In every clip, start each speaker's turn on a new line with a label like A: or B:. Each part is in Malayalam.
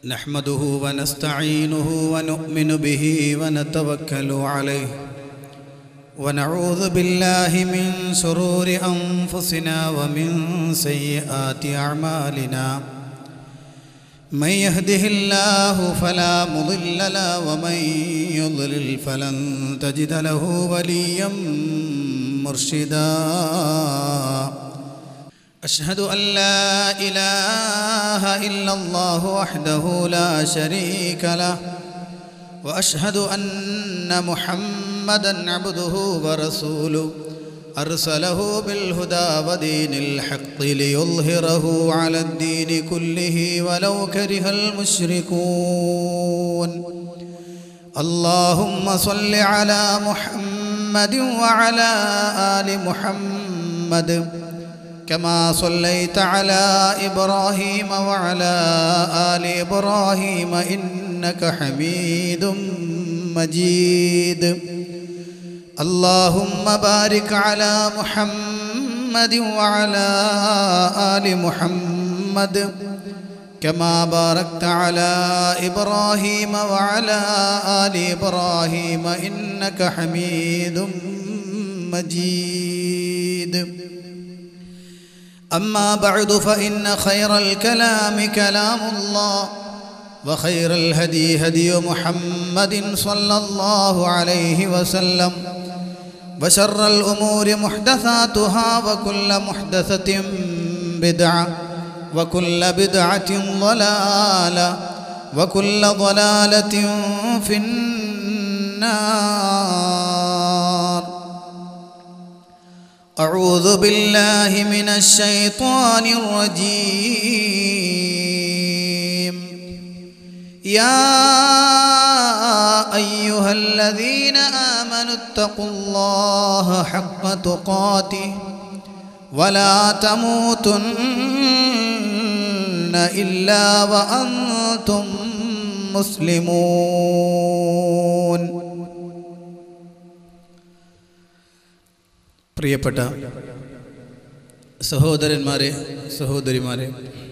A: نحمده ونستعينه ونؤمن به ونتوكل عليه ونعوذ بالله من شرور أنفسنا ومن سيئات أعمالنا من يهده الله فلا مضل له ومن يضلل فلن تجد له وليا مرشدا أشهد أن لا إله إلا الله وحده لا شريك له وأشهد أن محمدا عبده ورسوله أرسله بالهدى ودين الحق ليظهره على الدين كله ولو كره المشركون اللهم صل على محمد وعلى آل محمد كما صليت على إبراهيم وعلى آل إبراهيم إنك حميد مجيد اللهم بارك على محمد وعلى آل محمد كما باركت على إبراهيم وعلى آل إبراهيم إنك حميد مجيد أما بعد فإن خير الكلام كلام الله وخير الهدي هدي محمد صلى الله عليه وسلم وشر الأمور محدثاتها وكل محدثة بدعة وكل بدعة ضلالة وكل ضلالة في النار أعوذ بالله من الشيطان الرجيم يا أيها الذين آمنوا اتقوا الله حق تقاته ولا تموتن إلا وأنتم مسلمون പ്രിയപ്പെട്ട സഹോദരന്മാരെ സഹോദരിമാരെ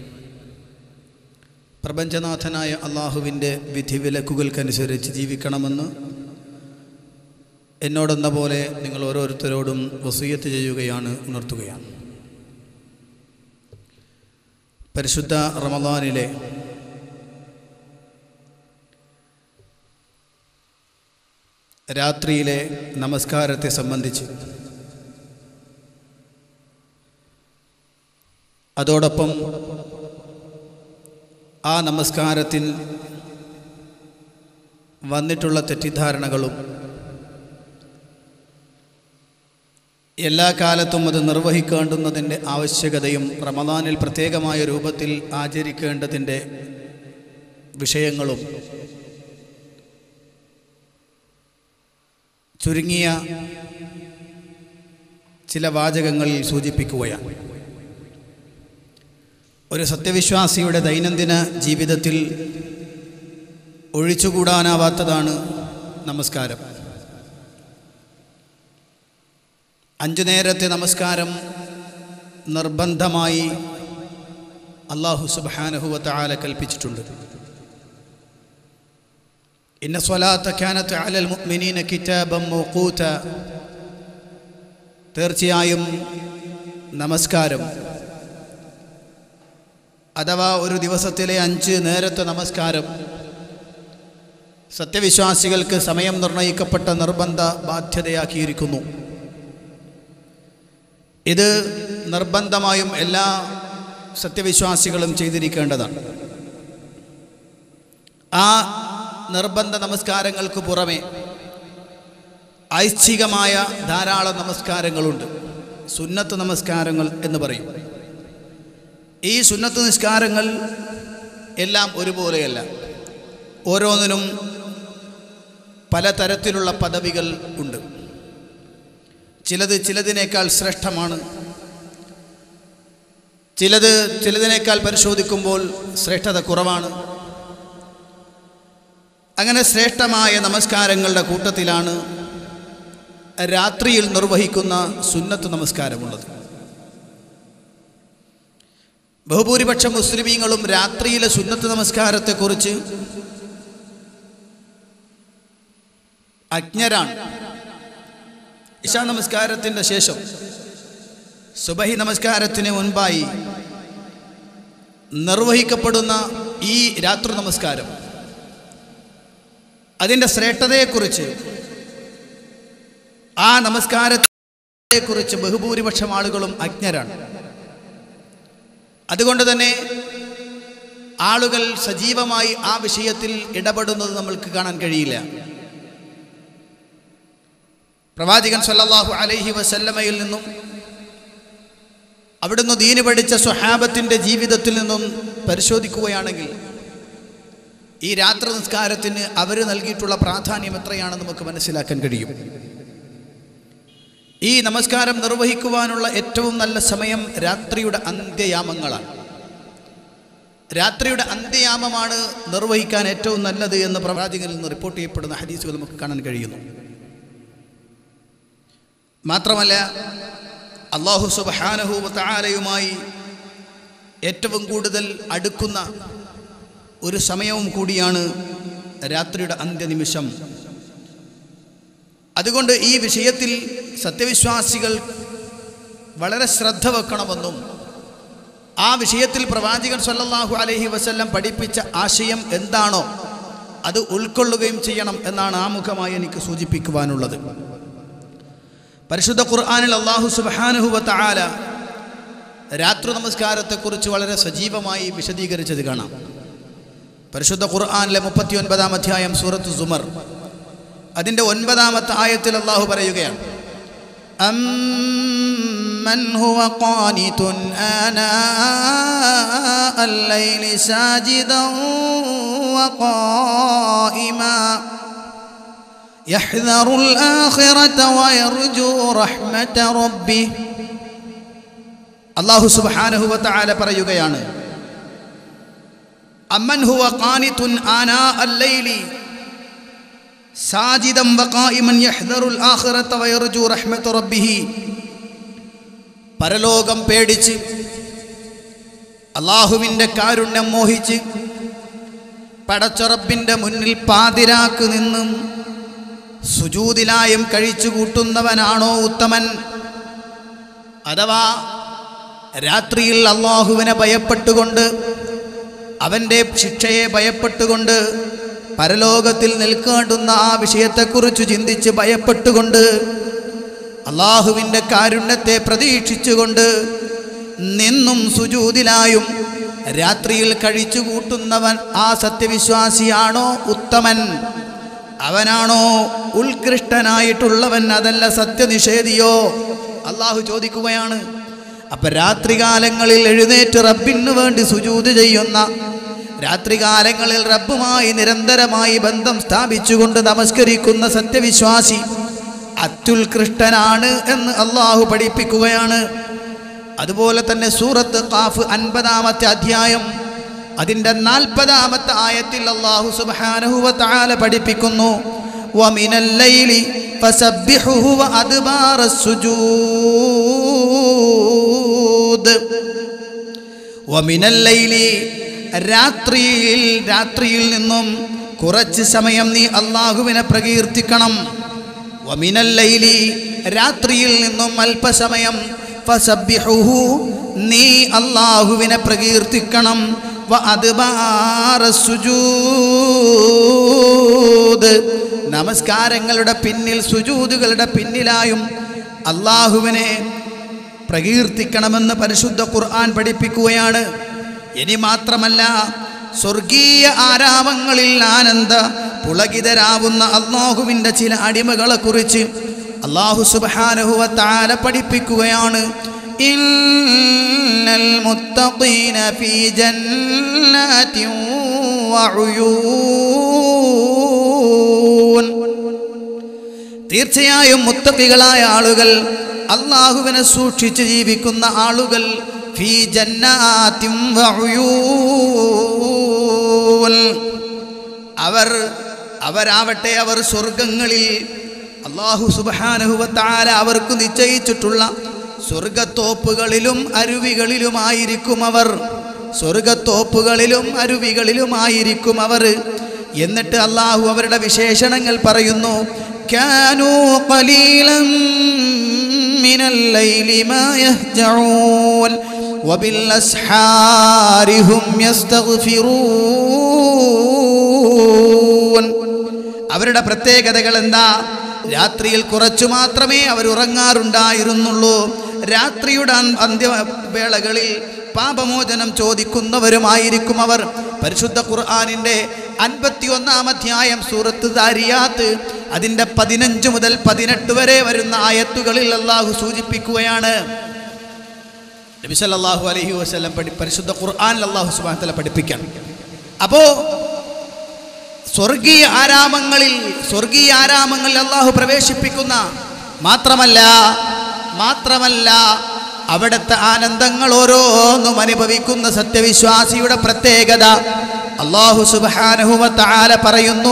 A: പ്രപഞ്ചനാഥനായ അള്ളാഹുവിൻ്റെ വിധിവിലക്കുകൾക്കനുസരിച്ച് ജീവിക്കണമെന്ന് എന്നോടെന്ന പോലെ നിങ്ങൾ ഓരോരുത്തരോടും വസൂയത്ത് ചെയ്യുകയാണ് ഉണർത്തുകയാണ് പരിശുദ്ധ റമദാനിലെ രാത്രിയിലെ നമസ്കാരത്തെ സംബന്ധിച്ച് അതോടൊപ്പം ആ നമസ്കാരത്തിൽ വന്നിട്ടുള്ള തെറ്റിദ്ധാരണകളും എല്ലാ കാലത്തും അത് നിർവഹിക്കേണ്ടുന്നതിൻ്റെ ആവശ്യകതയും റമദാനിൽ പ്രത്യേകമായ രൂപത്തിൽ ആചരിക്കേണ്ടതിൻ്റെ വിഷയങ്ങളും ചുരുങ്ങിയ ചില വാചകങ്ങളിൽ സൂചിപ്പിക്കുകയാണ് ഒരു സത്യവിശ്വാസിയുടെ ദൈനംദിന ജീവിതത്തിൽ ഒഴിച്ചുകൂടാനാവാത്തതാണ് നമസ്കാരം അഞ്ചു നേരത്തെ നമസ്കാരം നിർബന്ധമായി അള്ളാഹു സുബാനഹുവത്ത ആല കൽപ്പിച്ചിട്ടുണ്ട് ഇന്ന സ്വലാത്ത ഖാനത്ത് അലൽ മുഅ്മിനീന കിതാബം മൗഖൂത തീർച്ചയായും നമസ്കാരം അഥവാ ഒരു ദിവസത്തിലെ അഞ്ച് നേരത്തെ നമസ്കാരം സത്യവിശ്വാസികൾക്ക് സമയം നിർണയിക്കപ്പെട്ട നിർബന്ധ ബാധ്യതയാക്കിയിരിക്കുന്നു ഇത് നിർബന്ധമായും എല്ലാ സത്യവിശ്വാസികളും ചെയ്തിരിക്കേണ്ടതാണ് ആ നിർബന്ധ നമസ്കാരങ്ങൾക്ക് പുറമെ ഐച്ഛികമായ ധാരാളം നമസ്കാരങ്ങളുണ്ട് സുന്നത്ത് നമസ്കാരങ്ങൾ എന്ന് പറയും ഈ സുന്നത്ത് നിസ്കാരങ്ങൾ എല്ലാം ഒരുപോലെയല്ല ഓരോന്നിനും പലതരത്തിലുള്ള പദവികൾ ഉണ്ട് ചിലത് ചിലതിനേക്കാൾ ശ്രേഷ്ഠമാണ് ചിലത് ചിലതിനേക്കാൾ പരിശോധിക്കുമ്പോൾ ശ്രേഷ്ഠത കുറവാണ് അങ്ങനെ ശ്രേഷ്ഠമായ നമസ്കാരങ്ങളുടെ കൂട്ടത്തിലാണ് രാത്രിയിൽ നിർവഹിക്കുന്ന സുന്നത്ത് നമസ്കാരമുള്ളത് ബഹുഭൂരിപക്ഷം മുസ്ലിമീങ്ങളും രാത്രിയിലെ സുന്നത്ത് നമസ്കാരത്തെക്കുറിച്ച് അജ്ഞരാണ് ഇശാ നമസ്കാരത്തിൻ്റെ ശേഷം സുബഹി നമസ്കാരത്തിന് മുൻപായി നിർവഹിക്കപ്പെടുന്ന ഈ രാത്രി നമസ്കാരം അതിൻ്റെ ശ്രേഷ്ഠതയെക്കുറിച്ച് ആ നമസ്കാരത്തെക്കുറിച്ച് ബഹുഭൂരിപക്ഷം ആളുകളും അജ്ഞരാണ് അതുകൊണ്ട് തന്നെ ആളുകൾ സജീവമായി ആ വിഷയത്തിൽ ഇടപെടുന്നത് നമ്മൾക്ക് കാണാൻ കഴിയില്ല പ്രവാചകൻ സല്ലല്ലാഹു അലൈഹി വസല്ലമയിൽ നിന്നും അവിടുന്ന് ദീന് പഠിച്ച സ്വഹാബത്തിൻ്റെ ജീവിതത്തിൽ നിന്നും പരിശോധിക്കുകയാണെങ്കിൽ ഈ രാത്രി നിസ്കാരത്തിന് അവർ നൽകിയിട്ടുള്ള പ്രാധാന്യം എത്രയാണെന്ന് നമുക്ക് മനസ്സിലാക്കാൻ കഴിയും ഈ നമസ്കാരം നിർവഹിക്കുവാനുള്ള ഏറ്റവും നല്ല സമയം രാത്രിയുടെ അന്ത്യയാമങ്ങളാണ് രാത്രിയുടെ അന്ത്യയാമമാണ് നിർവഹിക്കാൻ ഏറ്റവും നല്ലത് എന്ന് പ്രവാചകനിൽ നിന്ന് റിപ്പോർട്ട് ചെയ്യപ്പെടുന്ന ഹദീസുകൾ നമുക്ക് കാണാൻ കഴിയുന്നു മാത്രമല്ല അള്ളാഹു സുബാനഹുവത്താലയുമായി ഏറ്റവും കൂടുതൽ അടുക്കുന്ന ഒരു സമയവും കൂടിയാണ് രാത്രിയുടെ അന്ത്യനിമിഷം അതുകൊണ്ട് ഈ വിഷയത്തിൽ സത്യവിശ്വാസികൾ വളരെ ശ്രദ്ധ വെക്കണമെന്നും ആ വിഷയത്തിൽ പ്രവാചകൻ സല്ലല്ലാഹു അലൈഹി വസല്ലം പഠിപ്പിച്ച ആശയം എന്താണോ അത് ഉൾക്കൊള്ളുകയും ചെയ്യണം എന്നാണ് ആമുഖമായി എനിക്ക് സൂചിപ്പിക്കുവാനുള്ളത് പരിശുദ്ധ ഖുർആാനിൽ അള്ളാഹു സുബാനുഹുവ താല രാത്രി നമസ്കാരത്തെക്കുറിച്ച് വളരെ സജീവമായി വിശദീകരിച്ചത് കാണാം പരിശുദ്ധ ഖുർആാനിലെ മുപ്പത്തി ഒൻപതാം അധ്യായം സൂറത്ത് സുമർ അതിൻ്റെ ഒൻപതാമത്തെ ആയത്തിൽ അള്ളാഹു പറയുകയാണ് أمن هو قانت آناء الليل ساجدا وقائما يحذر الآخرة ويرجو رحمة ربه അള്ളാഹു സുബ്ഹാനഹു വതആല പറയുകയാണ് അമ്മൻ ഹുവ ഖാനിതുൻ ആനാ അല്ലൈലി സാജിദം വഖായിമൻ യഹ്ദറുൽ ആഖിറത വയർജു റഹ്മത റബ്ബിഹി പരലോകം പേടിച്ച് അള്ളാഹുവിൻ്റെ കാരുണ്യം മോഹിച്ച് പടച്ചറബിൻ്റെ മുന്നിൽ പാതിരാക്ക് നിന്നും സുജൂതിലായും കഴിച്ചു കൂട്ടുന്നവനാണോ ഉത്തമൻ അഥവാ രാത്രിയിൽ അള്ളാഹുവിനെ ഭയപ്പെട്ടുകൊണ്ട് അവൻ്റെ ശിക്ഷയെ ഭയപ്പെട്ടുകൊണ്ട് പരലോകത്തിൽ നിൽക്കേണ്ടുന്ന ആ വിഷയത്തെക്കുറിച്ച് ചിന്തിച്ച് ഭയപ്പെട്ടുകൊണ്ട് അള്ളാഹുവിൻ്റെ കാരുണ്യത്തെ പ്രതീക്ഷിച്ചുകൊണ്ട് നിന്നും സുജൂതിലായും രാത്രിയിൽ കഴിച്ചു കൂട്ടുന്നവൻ ആ സത്യവിശ്വാസിയാണോ ഉത്തമൻ അവനാണോ ഉത്കൃഷ്ടനായിട്ടുള്ളവൻ അതല്ല സത്യനിഷേധിയോ അള്ളാഹു ചോദിക്കുകയാണ് അപ്പൊ രാത്രികാലങ്ങളിൽ എഴുന്നേറ്റ് റബ്ബിന് വേണ്ടി സുജൂത് ചെയ്യുന്ന രാത്രികാലങ്ങളിൽ റബ്ബുമായി നിരന്തരമായി ബന്ധം സ്ഥാപിച്ചുകൊണ്ട് നമസ്കരിക്കുന്ന സത്യവിശ്വാസി അത്യുത്കൃഷ്ടനാണ് എന്ന് അള്ളാഹു പഠിപ്പിക്കുകയാണ് അതുപോലെ തന്നെ സൂറത്ത് കാഫ് അൻപതാമത്തെ അധ്യായം അതിൻ്റെ നാൽപ്പതാമത്തെ ആയത്തിൽ അള്ളാഹു സുബാനഹുവ താല പഠിപ്പിക്കുന്നു വമിനല്ലൈലി ഫസബ്ബിഹുഹു വഅദ്ബാറ സുജൂദ് വമിനല്ലൈലി രാത്രിയിൽ രാത്രിയിൽ നിന്നും കുറച്ച് സമയം നീ അള്ളാഹുവിനെ പ്രകീർത്തിക്കണം വമിനല്ലൈലി രാത്രിയിൽ നിന്നും അല്പസമയം ഫസബ്ബിഹുഹു നീ അള്ളാഹുവിനെ പ്രകീർത്തിക്കണം വഅദ്ബാറ സുജൂദ് നമസ്കാരങ്ങളുടെ പിന്നിൽ സുജൂദുകളുടെ പിന്നിലായും അള്ളാഹുവിനെ പ്രകീർത്തിക്കണമെന്ന് പരിശുദ്ധ ഖുർആൻ പഠിപ്പിക്കുകയാണ് ഇനി മാത്രമല്ല സ്വർഗീയ ആരാമങ്ങളിൽ ആനന്ദ പുളകിതരാവുന്ന അള്ളാഹുവിൻ്റെ ചില അടിമകളെ കുറിച്ച് അള്ളാഹു സുബാനഹുവ താല പഠിപ്പിക്കുകയാണ് ഇന്നൽ മുത്തഖീന ഫീ ജന്നാതിൻ വഉയൂൻ തീർച്ചയായും മുത്തക്കികളായ ആളുകൾ അള്ളാഹുവിനെ സൂക്ഷിച്ച് ജീവിക്കുന്ന ആളുകൾ ഫീ ജന്നാതിൻ വഉയൂൻ അവർ അവരാവട്ടെ അവർ സ്വർഗങ്ങളിൽ അള്ളാഹു സുബാനഹുവത്താല അവർക്ക് നിശ്ചയിച്ചിട്ടുള്ള സ്വർഗത്തോപ്പുകളിലും അരുവികളിലുമായിരിക്കും അവർ സ്വർഗത്തോപ്പുകളിലും അരുവികളിലുമായിരിക്കും അവർ എന്നിട്ട് അള്ളാഹു അവരുടെ വിശേഷണങ്ങൾ പറയുന്നു കാനൂ ഖലീലൻ മിനൽ ലൈലി മാ യഹ്ജഊൻ وبالأسحار هم يستغفرون അവരുടെ പ്രത്യേകതകൾ എന്താ രാത്രിയിൽ കുറച്ചു മാത്രമേ അവർ ഉറങ്ങാറുണ്ടായിരുന്നുള്ളൂ രാത്രിയുടെ അന്- അന്ത്യവേളകളിൽ പാപമോചനം ചോദിക്കുന്നവരുമായിരിക്കും അവർ പരിശുദ്ധ ഖുർആാനിൻ്റെ അൻപത്തി ഒന്നാം അധ്യായം സൂറത്ത് ദാരിയാത്ത് അതിൻ്റെ പതിനഞ്ച് മുതൽ പതിനെട്ട് വരെ വരുന്ന ആയത്തുകളിൽ അള്ളാഹു സൂചിപ്പിക്കുകയാണ് നബി സല്ലല്ലാഹു അലൈഹി വസല്ലം പഠി പരിശുദ്ധ ഖുർആനിൽ അള്ളാഹു സുബ്ഹാനഹു വതആല പഠിപ്പിക്കാൻ അപ്പോൾ സ്വർഗീയ ആരാമങ്ങളിൽ സ്വർഗീയ ആരാമങ്ങളിൽ അള്ളാഹു പ്രവേശിപ്പിക്കുന്ന മാത്രമല്ല മാത്രമല്ല അവിടുത്തെ ആനന്ദങ്ങൾ ഓരോന്നും അനുഭവിക്കുന്ന സത്യവിശ്വാസിയുടെ പ്രത്യേകത അള്ളാഹു സുബാനഹുമത്താല പറയുന്നു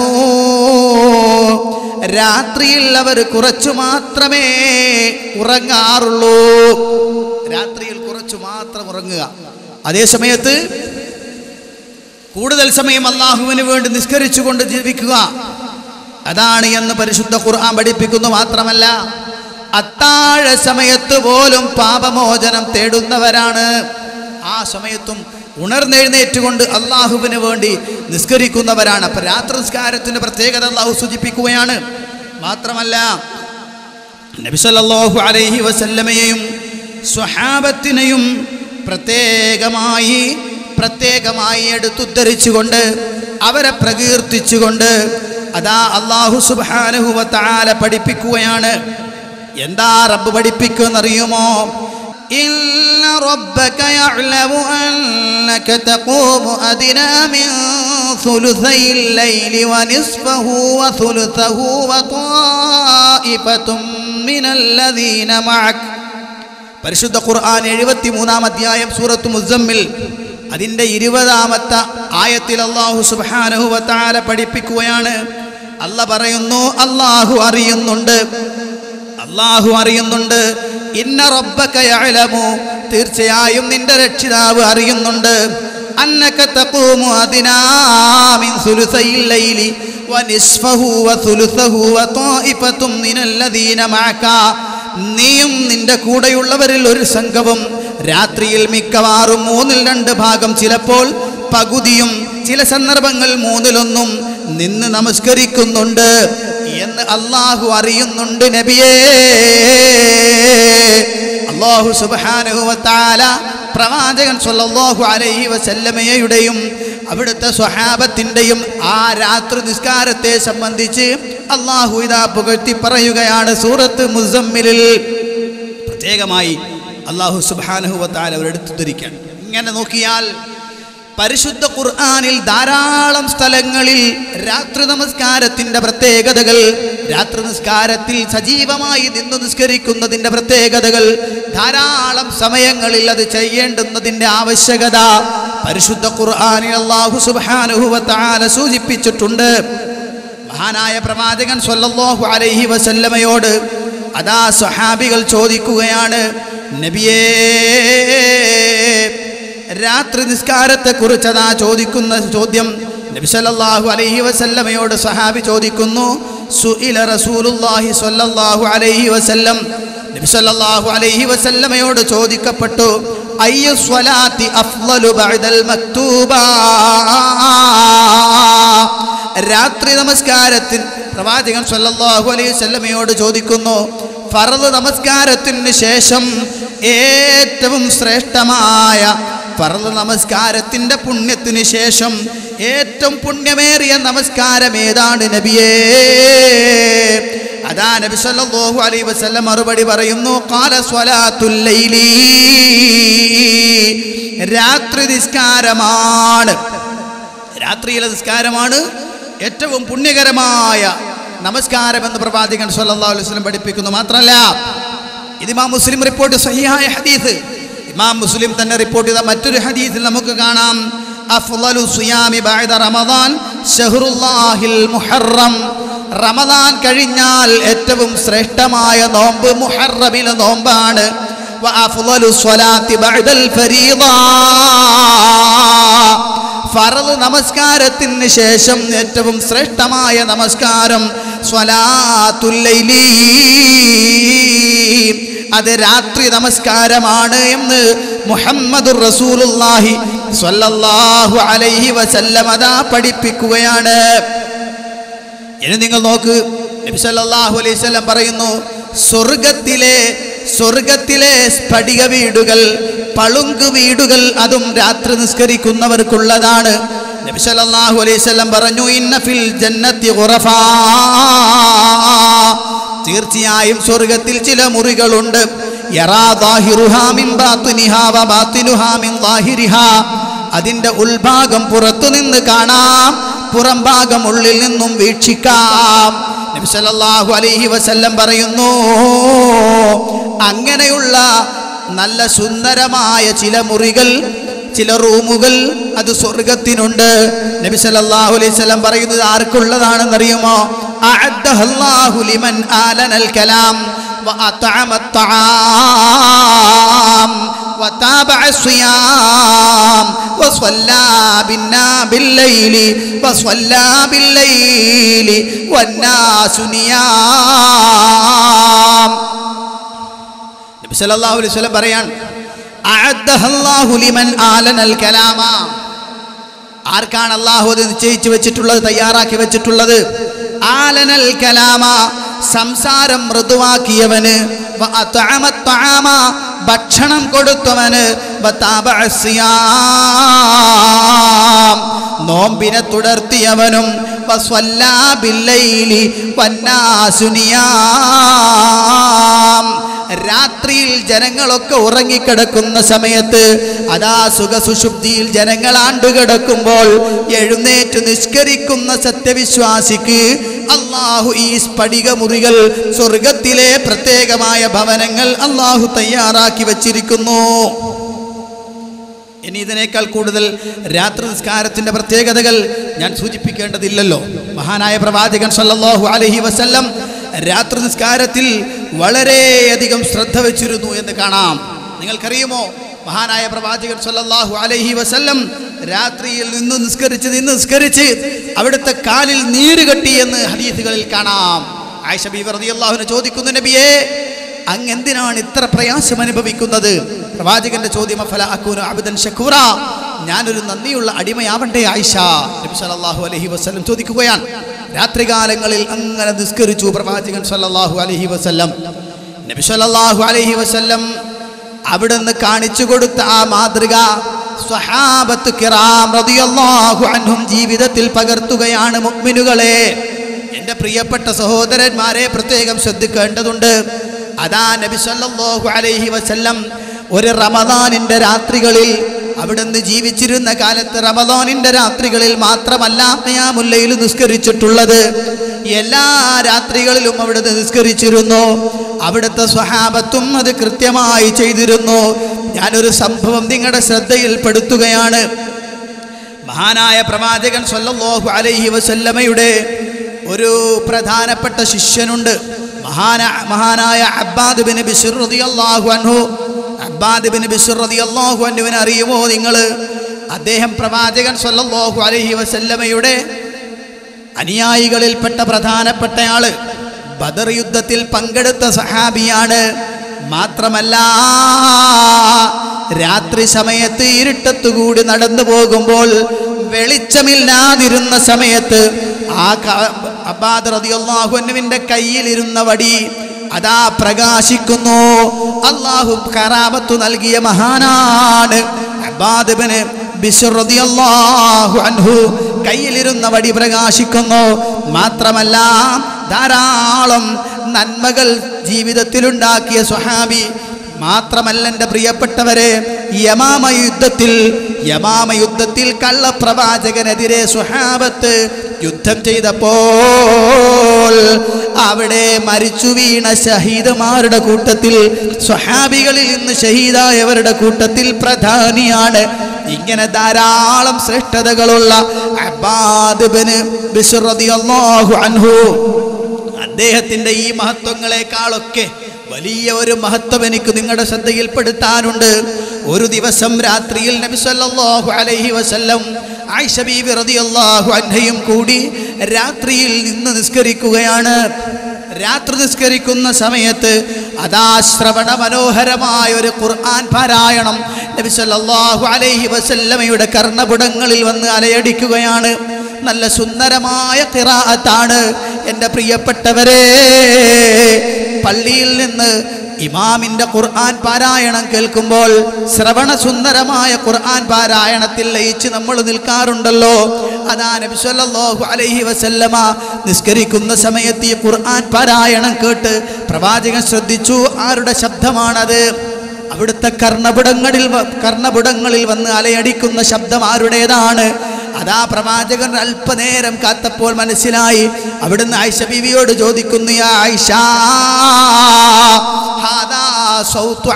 A: രാത്രിയിൽ അവർ കുറച്ചു മാത്രമേ ഉറങ്ങാറുള്ളൂ രാത്രിയിൽ കുറച്ചു മാത്രം ഉറങ്ങുക അതേ സമയത്ത് കൂടുതൽ സമയം അള്ളാഹുവിന് വേണ്ടി നിസ്കരിച്ചുകൊണ്ട് ജീവിക്കുക അതാണ് എന്ന് പരിശുദ്ധ ഖുർആൻ പഠിപ്പിക്കുന്നു മാത്രമല്ല അത്താഴ സമയത്ത് പോലും പാപമോചനം തേടുന്നവരാണ് ആ സമയത്തും ഉണർന്നെഴുന്നേറ്റുകൊണ്ട് അള്ളാഹുവിന് വേണ്ടി നിസ്കരിക്കുന്നവരാണ് അപ്പൊ രാത്രി നിസ്കാരത്തിന്റെ പ്രത്യേകത അള്ളാഹു സൂചിപ്പിക്കുകയാണ് മാത്രമല്ല നബിസല്ലാഹു അലൈഹി വസല്ലമയെയും സ്വഹാബത്തിനെയും പ്രത്യേകമായി പ്രത്യേകമായി എടുത്തുദ്ധരിച്ചുകൊണ്ട് അവരെ പ്രകീർത്തിച്ചുകൊണ്ട് അതാ അള്ളാഹു സുബാനഹുവ താല പഠിപ്പിക്കുകയാണ് എന്താ റബ്ബ് പഠിപ്പിക്കുമെന്നറിയുമോ إن ربك يعلم أنك تقوم أدنى من ثلثي الليل ونصفه وثلثه وطائفة من الذين معك പരിശുദ്ധ ഖുർആൻ എഴുപത്തി മൂന്നാം അധ്യായം സൂറത്ത് മുസമ്മിൽ അതിൻ്റെ ഇരുപതാമത്തെ ആയത്തിൽ അള്ളാഹു സുബാനഹു വത്താല പഠിപ്പിക്കുകയാണ് അല്ല പറയുന്നു അള്ളാഹു അറിയുന്നുണ്ട് അള്ളാഹു അറിയുന്നുണ്ട് ഇന്ന റബ്ബക യഅലമു തീർച്ചയായും നിന്റെ രക്ഷിതാവ് അറിയുന്നുണ്ട് അന്നക തഖൂമു അദിനാ മിൻ സുലുസയിൽ ലൈലി വനിസ്ഫഹു വസുലുസഹു വതായിഫത്തും മിനല്ലദീന മഅക നീയും നിന്റെ കൂടെയുള്ളവരിൽ ഒരു സംഘവും രാത്രിയിൽ മിക്കവാറും മൂന്നിൽ രണ്ട് ഭാഗം ചിലപ്പോൾ പകുതിയും ചില സന്ദർഭങ്ങൾ മൂന്നിലൊന്നും നിന്ന് നമസ്കരിക്കുന്നുണ്ട് എന്ന് അള്ളാഹു അറിയുന്നുണ്ട് നബിയേ അള്ളാഹു സുബാനുഹുവത്താല പ്രവാചകൻ സല്ലല്ലാഹു അലൈഹി വസല്ലമയുടെയും അവിടുത്തെ സ്വഹാബത്തിൻ്റെയും ആ രാത്രി നിസ്കാരത്തെ സംബന്ധിച്ച് അള്ളാഹു ഇതാ പുകഴ്ത്തി പറയുകയാണ് സൂറത്ത് മുസമ്മിലിൽ പ്രത്യേകമായി അള്ളാഹു സുബാനുഹുവത്താല അവരെടുത്തു ധരിക്കാൻ ഇങ്ങനെ നോക്കിയാൽ പരിശുദ്ധ ഖുർആനിൽ ധാരാളം സ്ഥലങ്ങളിൽ രാത്രി നമസ്കാരത്തിന്റെ പ്രത്യേകതകൾ രാത്രി നിസ്കാരത്തിൽ സജീവമായി നിന്നു നിസ്കരിക്കുന്നതിന്റെ പ്രത്യേകതകൾ ധാരാളം സമയങ്ങളിൽ അത് ചെയ്യേണ്ടുന്നതിന്റെ ആവശ്യകത പരിശുദ്ധ ഖുർആനിൽ അള്ളാഹു സുബ്ഹാനഹു വ തആല സൂചിപ്പിച്ചിട്ടുണ്ട് മഹാനായ പ്രവാചകൻ സ്വല്ലല്ലാഹു അലൈഹി വസല്ലമയോട് അതാ സ്വഹാബികൾ ചോദിക്കുകയാണ് നബിയേ രാത്രി നിസ്കാരത്തെ കുറിച്ച് അതാ ചോദിക്കുന്ന ചോദ്യം നബി സല്ലല്ലാഹു അലൈഹി വസല്ലമയോട് സഹാബി ചോദിക്കുന്നു സുഇല റസൂലുള്ളാഹി സ്വല്ലല്ലാഹു അലൈഹി വസല്ലം നബി സല്ലല്ലാഹു അലൈഹി വസല്ലമയോട് ചോദിക്കപ്പെട്ടു അയ്യു സ്വലാത്തി അഫ്ളലു ബഅദൽ മക്തൂബ രാത്രി നമസ്കാരത്തിൽ പ്രവാചകൻ സ്വല്ലല്ലാഹു അലൈഹി വസല്ലമയോട് ചോദിക്കുന്നു ഫർദ് നമസ്കാരത്തിന് ശേഷം ഏറ്റവും ശ്രേഷ്ഠമായ ഫർദ് നമസ്കാരത്തിന്റെ പുണ്യത്തിന് ശേഷം ഏറ്റവും പുണ്യമേറിയ നമസ്കാരം ഏതാണ് നബിയേ അതാ നബി സല്ലല്ലാഹു അലൈഹി വസല്ലം മറുപടി പറയുന്നു ഖാല സ്വലാത്തുൽ ലൈലി രാത്രി നിസ്കാരമാണ് രാത്രിയിലെ നിസ്കാരമാണ് ഏറ്റവും പുണ്യകരമായ നമസ്കാരം എന്ന് പ്രവാചകൻ സല്ലല്ലാഹു അലൈഹി വസല്ലം പഠിപ്പിക്കുന്നു മാത്രമല്ല ഇത് ഇമാം മുസ്ലിം റിപ്പോർട്ട് സഹിഹായ ഹദീസ് ഇമാം മുസ്ലിം തന്നെ റിപ്പോർട്ട് ചെയ്ത മറ്റൊരു ഹദീസിൽ നമുക്ക് കാണാം അഫ്ളലു സിയാമി ബഅദ റമദാൻ ഷഹ്റുല്ലാഹിൽ മുഹറം റമദാൻ കഴിഞ്ഞാൽ ഏറ്റവും ശ്രേഷ്ഠമായ നോമ്പ് മുഹറമിലെ നോമ്പാണ് വഅഫ്ളലു സ്വലാത്തി ബഅദൽ ഫരീള ഫറദ് നമസ്കാരത്തിന് ശേഷം ഏറ്റവും ശ്രേഷ്ഠമായ നമസ്കാരം സ്വലാത്തുല്ലൈലി അത് രാത്രി നമസ്കാരമാണ് എന്ന് മുഹമ്മദുർ റസൂലുള്ളാഹി സ്വല്ലല്ലാഹു അലൈഹി വസല്ലം അതാ പഠിപ്പിക്കുകയാണ് ഇനി നിങ്ങൾ നോക്ക് നബി സല്ലല്ലാഹു അലൈഹി വസല്ലം പറയുന്നു സ്വർഗത്തിലെ സ്വർഗത്തിലെ സ്ഫടിക വീടുകൾ പളുങ്ക് വീടുകൾ അതും രാത്രി നിസ്കരിക്കുന്നവർക്കുള്ളതാണ് നബി സല്ലല്ലാഹു അലൈഹി വസല്ലം പറഞ്ഞു ഇന്ന ഫിൽ ജന്നത്തി ഖുറഫാ തീർച്ചയായും സ്വർഗത്തിൽ ചില മുറികളുണ്ട് യറാ ദാഹിറുഹാ മിൻ ബാത്തിനിഹാ വ ബാത്തിനുഹാ മിൻ ദാഹിരിഹാ അതിന്റെ ഉൾഭാഗം പുറത്തു നിന്ന് കാണാം പുറം ഭാഗം ഉള്ളിൽ നിന്നും വീക്ഷിക്കാം നബി സല്ലല്ലാഹു അലൈഹി വസല്ലം പറയുന്നു അങ്ങനെയുള്ള നല്ല സുന്ദരമായ ചില മുറികൾ ചില റൂമുകൾ അത് സ്വർഗത്തിനുണ്ട് നബി സല്ലല്ലാഹു അലൈഹി വസല്ലം പറയുന്നത് ആർക്കുള്ളതാണെന്നറിയുമോ അഅദ്ദഹല്ലാഹു ലിമൻ ആലനൽ കലാം وأطعم الطعام وتابع الصيام وصلى بنا بالليل وصلى بالليل والناس نيام നബി സല്ലല്ലാഹു അലൈഹി വസല്ലം പറയാൻ അഅദ്ദഹല്ലാഹു ലിമൻ ആലനൽ കലാമ ആർക്കാണ് അള്ളാഹു അത് നിശ്ചയിച്ചു വെച്ചിട്ടുള്ളത് തയ്യാറാക്കി വെച്ചിട്ടുള്ളത് ആലനൽ കലാമ സംസാരം മൃദുവാക്കിയവന് വ അത്അമ ത്വആമ ഭക്ഷണം കൊടുത്തവന് വ താബഅ സിയാം നോമ്പിനെ തുടർത്തിയവനും വ സ്വല്ലാ ബില്ലൈലി വന്നാസു നിയാം രാത്രിയിൽ ജനങ്ങളൊക്കെ ഉറങ്ങിക്കിടക്കുന്ന സമയത്ത് അതാ സുഖസുഷുപ്തിയിൽ ജനങ്ങൾ ആണ്ടുകിടക്കുമ്പോൾ എഴുന്നേറ്റ് നിഷ്കരിക്കുന്ന സത്യവിശ്വാസിക്ക് അള്ളാഹു ഈ സ്ഫടിക മുറികൾ സ്വർഗത്തിലെ പ്രത്യേകമായ ഭവനങ്ങൾ അള്ളാഹു തയ്യാറാക്കി വച്ചിരിക്കുന്നു ഇനി ഇതിനേക്കാൾ കൂടുതൽ രാത്രി നിസ്കാരത്തിന്റെ പ്രത്യേകതകൾ ഞാൻ സൂചിപ്പിക്കേണ്ടതില്ലല്ലോ മഹാനായ പ്രവാചകൻ സല്ലല്ലാഹു അലൈഹി വസല്ലം രാത്രി നിസ്കാരത്തിൽ വളരെയധികം ശ്രദ്ധ വെച്ചിരുന്നു എന്ന് കാണാം നിങ്ങൾക്കറിയുമോ മഹാനായ പ്രവാചകൻ സല്ലല്ലാഹു അലൈഹി വസല്ലം രാത്രിയിൽ നിന്ന് നിസ്കരിച്ച് നിന്ന് നിസ്കരിച്ച് അവിടുത്തെ കാലിൽ നീര് കെട്ടി എന്ന് ഹദീസുകളിൽ കാണാം ആയിഷ ബീവി റളിയല്ലാഹുവിനെ ചോദിക്കുന്നു നബിയേ അങ്ങ് എന്തിനാണ് ഇത്ര പ്രയാസം അനുഭവിക്കുന്നത് പ്രവാചകന്റെ ചോദ്യം അഫല അക്കൂന അബ്ദൻ ഷക്കൂറ ഞാനൊരു നന്ദിയുള്ള അടിമയാവണ്ടേ ആയിഷ നബി സല്ലല്ലാഹു അലൈഹി വസല്ലം ചോദിക്കുകയാണ് രാത്രികാലങ്ങളിൽ അങ്ങനെ നിസ്കരിച്ചു പ്രവാചകൻ സല്ലല്ലാഹു അലൈഹി വസല്ലം നബി സല്ലല്ലാഹു അലൈഹി വസല്ലം അവിടുന്ന് കാണിച്ചു കൊടുത്ത ആ മാതൃക സ്വഹാബത്ത് കിറാം റളിയല്ലാഹു അൻഹും ജീവിതത്തിൽ പകർത്തുകയാണ് മുഅ്മിനുകളെ എൻ്റെ പ്രിയപ്പെട്ട സഹോദരന്മാരെ പ്രത്യേകം ശ്രദ്ധിക്കേണ്ടതുണ്ട് അതാ നബി സല്ലല്ലാഹു അലൈഹി വസല്ലം ഒരു റമദാനിന്റെ രാത്രികളിൽ അവിടുന്ന് ജീവിച്ചിരുന്ന കാലത്ത് റമദാനിന്റെ രാത്രികളിൽ മാത്രമല്ല ഖിയാമുല്ലയിൽ നിസ്കരിച്ചിട്ടുള്ളത് എല്ലാ രാത്രികളിലും അവിടുന്ന് നിസ്കരിച്ചിരുന്നു അവിടുത്തെ സ്വഹാബത്തും അത് കൃത്യമായി ചെയ്തിരുന്നു ഞാനൊരു സംഭവം നിങ്ങളുടെ ശ്രദ്ധയിൽപ്പെടുത്തുകയാണ് മഹാനായ പ്രവാചകൻ സല്ലല്ലാഹു അലൈഹി വസല്ലമയുടെ ഒരു പ്രധാനപ്പെട്ട ശിഷ്യനുണ്ട് മഹാന മഹാനായ അബ്ബാദ് ബിൻ ബിശ്ർ റളിയല്ലാഹു അൻഹു അബ്ബാദ് ബിൻ ബിശ്ർ റളിയല്ലാഹു അൻഹുവിനെ അറിയുമോ നിങ്ങൾ അദ്ദേഹം പ്രവാചകൻ സല്ലല്ലാഹു അലൈഹി വസല്ലമയുടെ അനുയായികളിൽപ്പെട്ട പ്രധാനപ്പെട്ടയാള് ബദർ യുദ്ധത്തിൽ പങ്കെടുത്ത സഹാബിയാണ് മാത്രമല്ല രാത്രി സമയത്ത് ഇരുട്ടത്തുകൂടി നടന്നു പോകുമ്പോൾ വെളിച്ചമില്ലാതിരുന്ന സമയത്ത് ആ ക- അബ്ബാദ് റളിയല്ലാഹുവിന്റെ കയ്യിലിരുന്ന വടി അതാ പ്രകാശിക്കുന്നു അള്ളാഹു കറാമത്തു നൽകിയ മഹാനാണ് അബ്ബാദ് ഇബ്നു ബിശ്ർ റളിയല്ലാഹു അൻഹു കയ്യിലിരുന്ന വടി പ്രകാശിക്കുന്നു മാത്രമല്ല ധാരാളം നന്മകൾ ജീവിതത്തിലുണ്ടാക്കിയ സ്വഹാബി മാത്രമല്ല എൻ്റെ പ്രിയപ്പെട്ടവരെ യമാമ യുദ്ധത്തിൽ യമാമ യുദ്ധത്തിൽ കള്ളപ്രവാചകനെതിരെ സുഹാബത്ത് യുദ്ധം ചെയ്തപ്പോൾ അവിടെ മരിച്ചു വീണ ഷഹീദമാരുടെ കൂട്ടത്തിൽ സ്വഹാബികളിൽ നിന്ന് ഷഹീദായവരുടെ കൂട്ടത്തിൽ പ്രധാനിയാണ് ഇങ്ങനെ ധാരാളം ശ്രേഷ്ഠതകളുള്ള അബ്ബാദ് ബിന് ബിശ്ർ റളിയല്ലാഹു അൻഹു അദ്ദേഹത്തിന്റെ ഈ മഹത്വങ്ങളെക്കാളൊക്കെ വലിയ ഒരു മഹത്വം എനിക്ക് നിങ്ങളുടെ ശ്രദ്ധയിൽപ്പെടുത്താനുണ്ട് ഒരു ദിവസം രാത്രിയിൽ നബി സല്ലല്ലാഹു അലൈഹി വസല്ലം ആയിഷ ബീബി റളിയല്ലാഹു അൻഹയും കൂടി രാത്രിയിൽ നിന്ന് നിസ്കരിക്കുകയാണ് രാത്രി നിസ്കരിക്കുന്ന സമയത്ത് അതാ ശ്രവണ മനോഹരമായ ഒരു ഖുർആൻ പാരായണം നബി സല്ലല്ലാഹു അലൈഹി വസല്ലമയുടെ കർണപുടങ്ങളിൽ വന്ന് അലയടിക്കുകയാണ് നല്ല സുന്ദരമായ ഖിറാഅത്താണ് എൻ്റെ പ്രിയപ്പെട്ടവരെ പള്ളിയിൽ നിന്ന് ഇമാമിന്റെ ഖുർആൻ പാരായണം കേൾക്കുമ്പോൾ ശ്രവണ സുന്ദരമായ ഖുർആൻ പാരായണത്തിൽ ലയിച്ച് നമ്മൾ നിൽക്കാറുണ്ടല്ലോ അതാ നബി സല്ലല്ലാഹു അലൈഹി വസല്ലമ നിസ്കരിക്കുന്ന സമയത്ത് ഈ ഖുർആൻ പാരായണം കേട്ട് പ്രവാചകൻ ശ്രദ്ധിച്ചു ആരുടെ ശബ്ദമാണത് അവിടുത്തെ കർണപുടങ്ങളിൽ വ- കർണപുടങ്ങളിൽ വന്ന് അലയടിക്കുന്ന ശബ്ദം ആരുടേതാണ് അതാ പ്രവാചകൻ അല്പനേരം കാത്തപ്പോൾ മനസ്സിലായി അവിടുന്ന് ആയിഷ ബീവിയോട് ചോദിക്കുന്നു "യാ ആയിഷ ഹാദാ സൗത്തു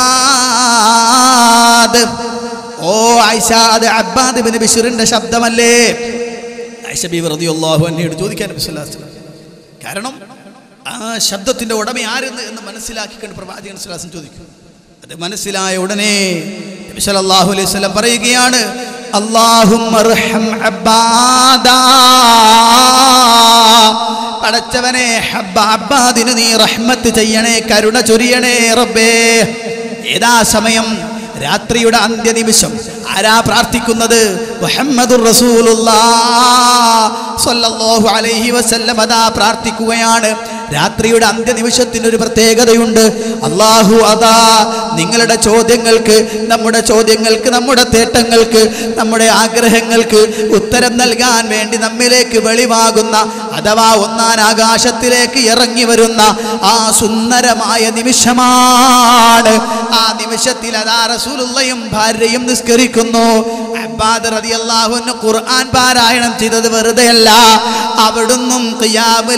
A: അബ്ബാദ് ഓ ആയിഷ അത് അബ്ബാദ് ബിൻ ബിഷിറിന്റെ ശബ്ദമല്ലേ ആയിഷ ബീവി റളിയല്ലാഹു അൻഹയോട് ചോദിക്കാൻ നബി സല്ലല്ലാഹു അലൈഹി വസല്ലം. കാരണം ആ ശബ്ദത്തിന്റെ ഉടമ ആരെന്ന് എന്ന് മനസ്സിലാക്കിക്കൊണ്ട് പ്രവാചകൻ സല്ലല്ലാഹു അലൈഹി വസല്ലം ചോദിക്കും അത് മനസ്സിലായ ഉടനെ നബി സല്ലല്ലാഹു അലൈഹി വസല്ലം പറയുകയാണ് അല്ലാഹുമ്മ അർഹം അബ്ബാദാ പടച്ചവനെ ഹബ്ബ അബ്ബാദിന് നീ റഹ്മത്ത് ചെയ്യണേ കരുണ ചൊരിയണേ റബ്ബേ ഏതാ സമയം രാത്രിയുടെ അന്ത്യനിമിഷം ആരാ പ്രാർത്ഥിക്കുന്നത് മുഹമ്മദുർ റസൂലുള്ളാഹ് സ്വല്ലല്ലാഹു അലൈഹി വസല്ലം അതാ പ്രാർത്ഥിക്കുകയാണ് രാത്രിയുടെ അന്ത്യനിമിഷത്തിന് ഒരു പ്രത്യേകതയുണ്ട് അള്ളാഹു അതാ നിങ്ങളുടെ ചോദ്യങ്ങൾക്ക് നമ്മുടെ ചോദ്യങ്ങൾക്ക് നമ്മുടെ തേട്ടങ്ങൾക്ക് നമ്മുടെ ആഗ്രഹങ്ങൾക്ക് ഉത്തരം നൽകാൻ വേണ്ടി നമ്മിലേക്ക് വെളിവാകുന്ന അഥവാ ഒന്നാൻ ആകാശത്തിലേക്ക് ഇറങ്ങി വരുന്ന ആ സുന്ദരമായ നിമിഷമാണ് ആ നിമിഷത്തിൽ അതാ റസൂലുള്ളയും ഭാര്യയും നിസ്കരിക്കുന്നു അബ്ബാദ് റളിയല്ലാഹുവിന് ഖുർആൻ പാരായണം ചെയ്തത് വെറുതെയല്ല അവിടുന്നും ഖിയാമ്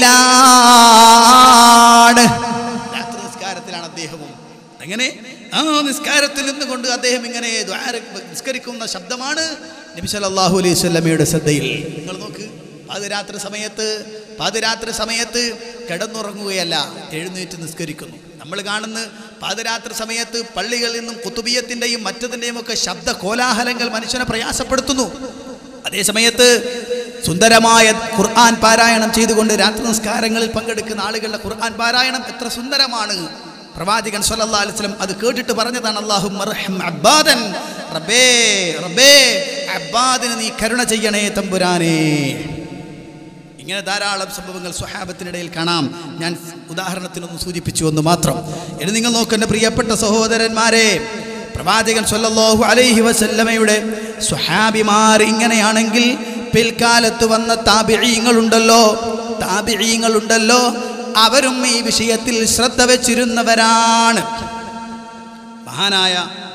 A: ലൈലിലാണ് രാത്രി നിസ്കാരത്തിലാണ് അദ്ദേഹവും എങ്ങനെ ആ നിസ്കാരത്തിൽ നിന്നുകൊണ്ട് അദ്ദേഹം ഇങ്ങനെ ദ്വാര- നിസ്കരിക്കുന്ന ശബ്ദമാണ് നബി സല്ലല്ലാഹു അലൈഹി വസല്ലമയുടെ ശ്രദ്ധയിൽ നിങ്ങൾ നോക്ക് പാതിരാത്രി സമയത്ത് പാതിരാത്രി സമയത്ത് കിടന്നുറങ്ങുകയല്ല എഴുന്നേറ്റ് നിസ്കരിക്കുന്നു നമ്മൾ കാണുന്ന പാതിരാത്രി സമയത്ത് പള്ളികളിൽ നിന്നും കുത്തുബിയത്തിൻ്റെയും മറ്റതിൻ്റെയും ഒക്കെ ശബ്ദ കോലാഹലങ്ങൾ മനുഷ്യനെ പ്രയാസപ്പെടുത്തുന്നു അതേ സമയത്ത് സുന്ദരമായ ഖുർആൻ പാരായണം ചെയ്തുകൊണ്ട് രാത്രി നിസ്കാരങ്ങളിൽ പങ്കെടുക്കുന്ന ആളുകളുടെ ഖുർആൻ പാരായണം എത്ര സുന്ദരമാണ് പ്രവാചകൻ സല്ലല്ലാഹു അലൈഹി വസല്ലം അത് കേട്ടിട്ട് പറഞ്ഞതാണ് അല്ലാഹു മർഹം അബ്ബാദൻ റബ്ബേ റബ്ബേ അബ്ബാദിന് നീ കരുണ ചെയ്യണേ തമ്പുരാനേ ഇങ്ങനെ ധാരാളം സംഭവങ്ങൾ സ്വഹാബത്തിനിടയിൽ കാണാം ഞാൻ ഉദാഹരണത്തിനൊന്ന് സൂചിപ്പിച്ചു എന്ന് മാത്രം ഇനി നിങ്ങൾ നോക്കേണ്ട പ്രിയപ്പെട്ട സഹോദരന്മാരെ പ്രവാചകൻ സല്ലല്ലാഹു അലൈഹി വസല്ലമയുടെ സ്വഹാബിമാർ ഇങ്ങനെയാണെങ്കിൽ പിൽക്കാലത്ത് വന്ന താപിഴീങ്ങളുണ്ടല്ലോ താപിഴീങ്ങളുണ്ടല്ലോ അവരും ഈ വിഷയത്തിൽ ശ്രദ്ധ വെച്ചിരുന്നവരാണ് മഹാനായ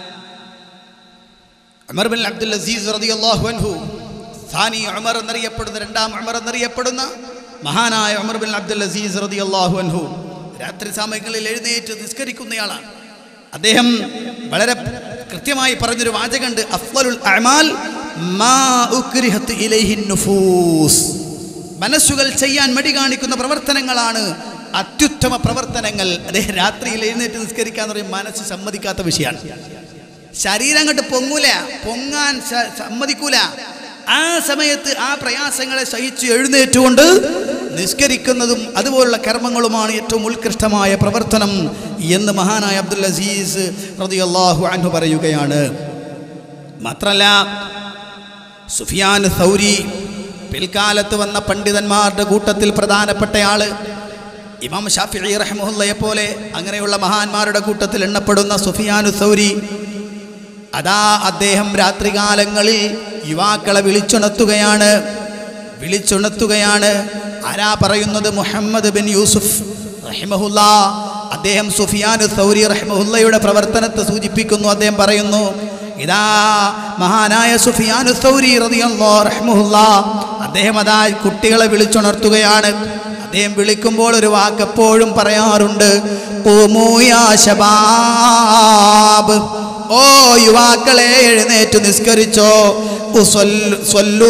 A: ഉമർ ബിൻ അബ്ദുൽ അസീസ് റളിയല്ലാഹു അൻഹു സാനി ഉമർ എന്നറിയപ്പെടുന്ന രണ്ടാം ഉമർ എന്നറിയപ്പെടുന്ന മഹാനായ ഉമർ ബിൻ അബ്ദുൽ അസീസ് റളിയല്ലാഹു അൻഹു രാത്രി സമയങ്ങളിൽ എഴുന്നേറ്റ് നിസ്കരിക്കുന്നയാളാണ് അദ്ദേഹം വളരെ കൃത്യമായി പറഞ്ഞൊരു വാചകമുണ്ട് അഫ്ളലുൽ അഅമാൽ മാ ഉക്രിഹത്ത് ഇലൈഹിൻ നുഫൂസ് മനസ്സുകൾ ചെയ്യാൻ മടി കാണിക്കുന്ന പ്രവർത്തനങ്ങളാണ് അത്യുത്തമ പ്രവർത്തനങ്ങൾ അദ്ദേഹം രാത്രിയിൽ എഴുന്നേറ്റ് നിസ്കരിക്കാന്ന് പറയും മനസ്സ് സമ്മതിക്കാത്ത വിഷയമാണ് ശരീരം അങ്ങോട്ട് പൊങ്ങൂല പൊങ്ങാൻ സ- സമ്മതിക്കൂല ആ സമയത്ത് ആ പ്രയാസങ്ങളെ സഹിച്ച് എഴുന്നേറ്റുകൊണ്ട് നിസ്കരിക്കുന്നതും അതുപോലുള്ള കർമ്മങ്ങളുമാണ് ഏറ്റവും ഉത്കൃഷ്ടമായ പ്രവർത്തനം എന്ന് മഹാനായ അബ്ദുൽ അസീസ് റളിയല്ലാഹു അൻഹു പറയുകയാണ് മാത്രല്ല സുഫിയാൻ സൗരി പിൽക്കാലത്ത് വന്ന പണ്ഡിതന്മാരുടെ കൂട്ടത്തിൽ പ്രധാനപ്പെട്ടയാള് ഇമാം ഷാഫി റഹ്മുല്ലയെ പോലെ അങ്ങനെയുള്ള മഹാന്മാരുടെ കൂട്ടത്തിൽ എണ്ണപ്പെടുന്ന സുഫിയാനു സൗരി അതാ അദ്ദേഹം രാത്രികാലങ്ങളിൽ യുവാക്കളെ വിളിച്ചുണർത്തുകയാണ് വിളിച്ചുണർത്തുകയാണ് ആരാ പറയുന്നത് മുഹമ്മദ് ബിൻ യൂസുഫ് റഹിമഹുല്ല അദ്ദേഹം സുഫിയാനു സൗരി റഹിമഹുല്ലയുടെ പ്രവർത്തനത്തെ സൂചിപ്പിക്കുന്നു അദ്ദേഹം പറയുന്നു ഇതാ മഹാനായ സുഫിയാനു സൗരി റളിയല്ലാഹു റഹ്മുല്ല അദ്ദേഹം അതാ കുട്ടികളെ വിളിച്ചുണർത്തുകയാണ് അദ്ദേഹം വിളിക്കുമ്പോൾ ഒരു വാക്ക് എപ്പോഴും പറയാറുണ്ട് "ഖൂമൂ യാ ശബാബ് ഓ യുവാക്കളെ എഴുന്നേറ്റ് നിസ്കരിച്ചോ ഉസല്ലു- സ്വല്ലൂ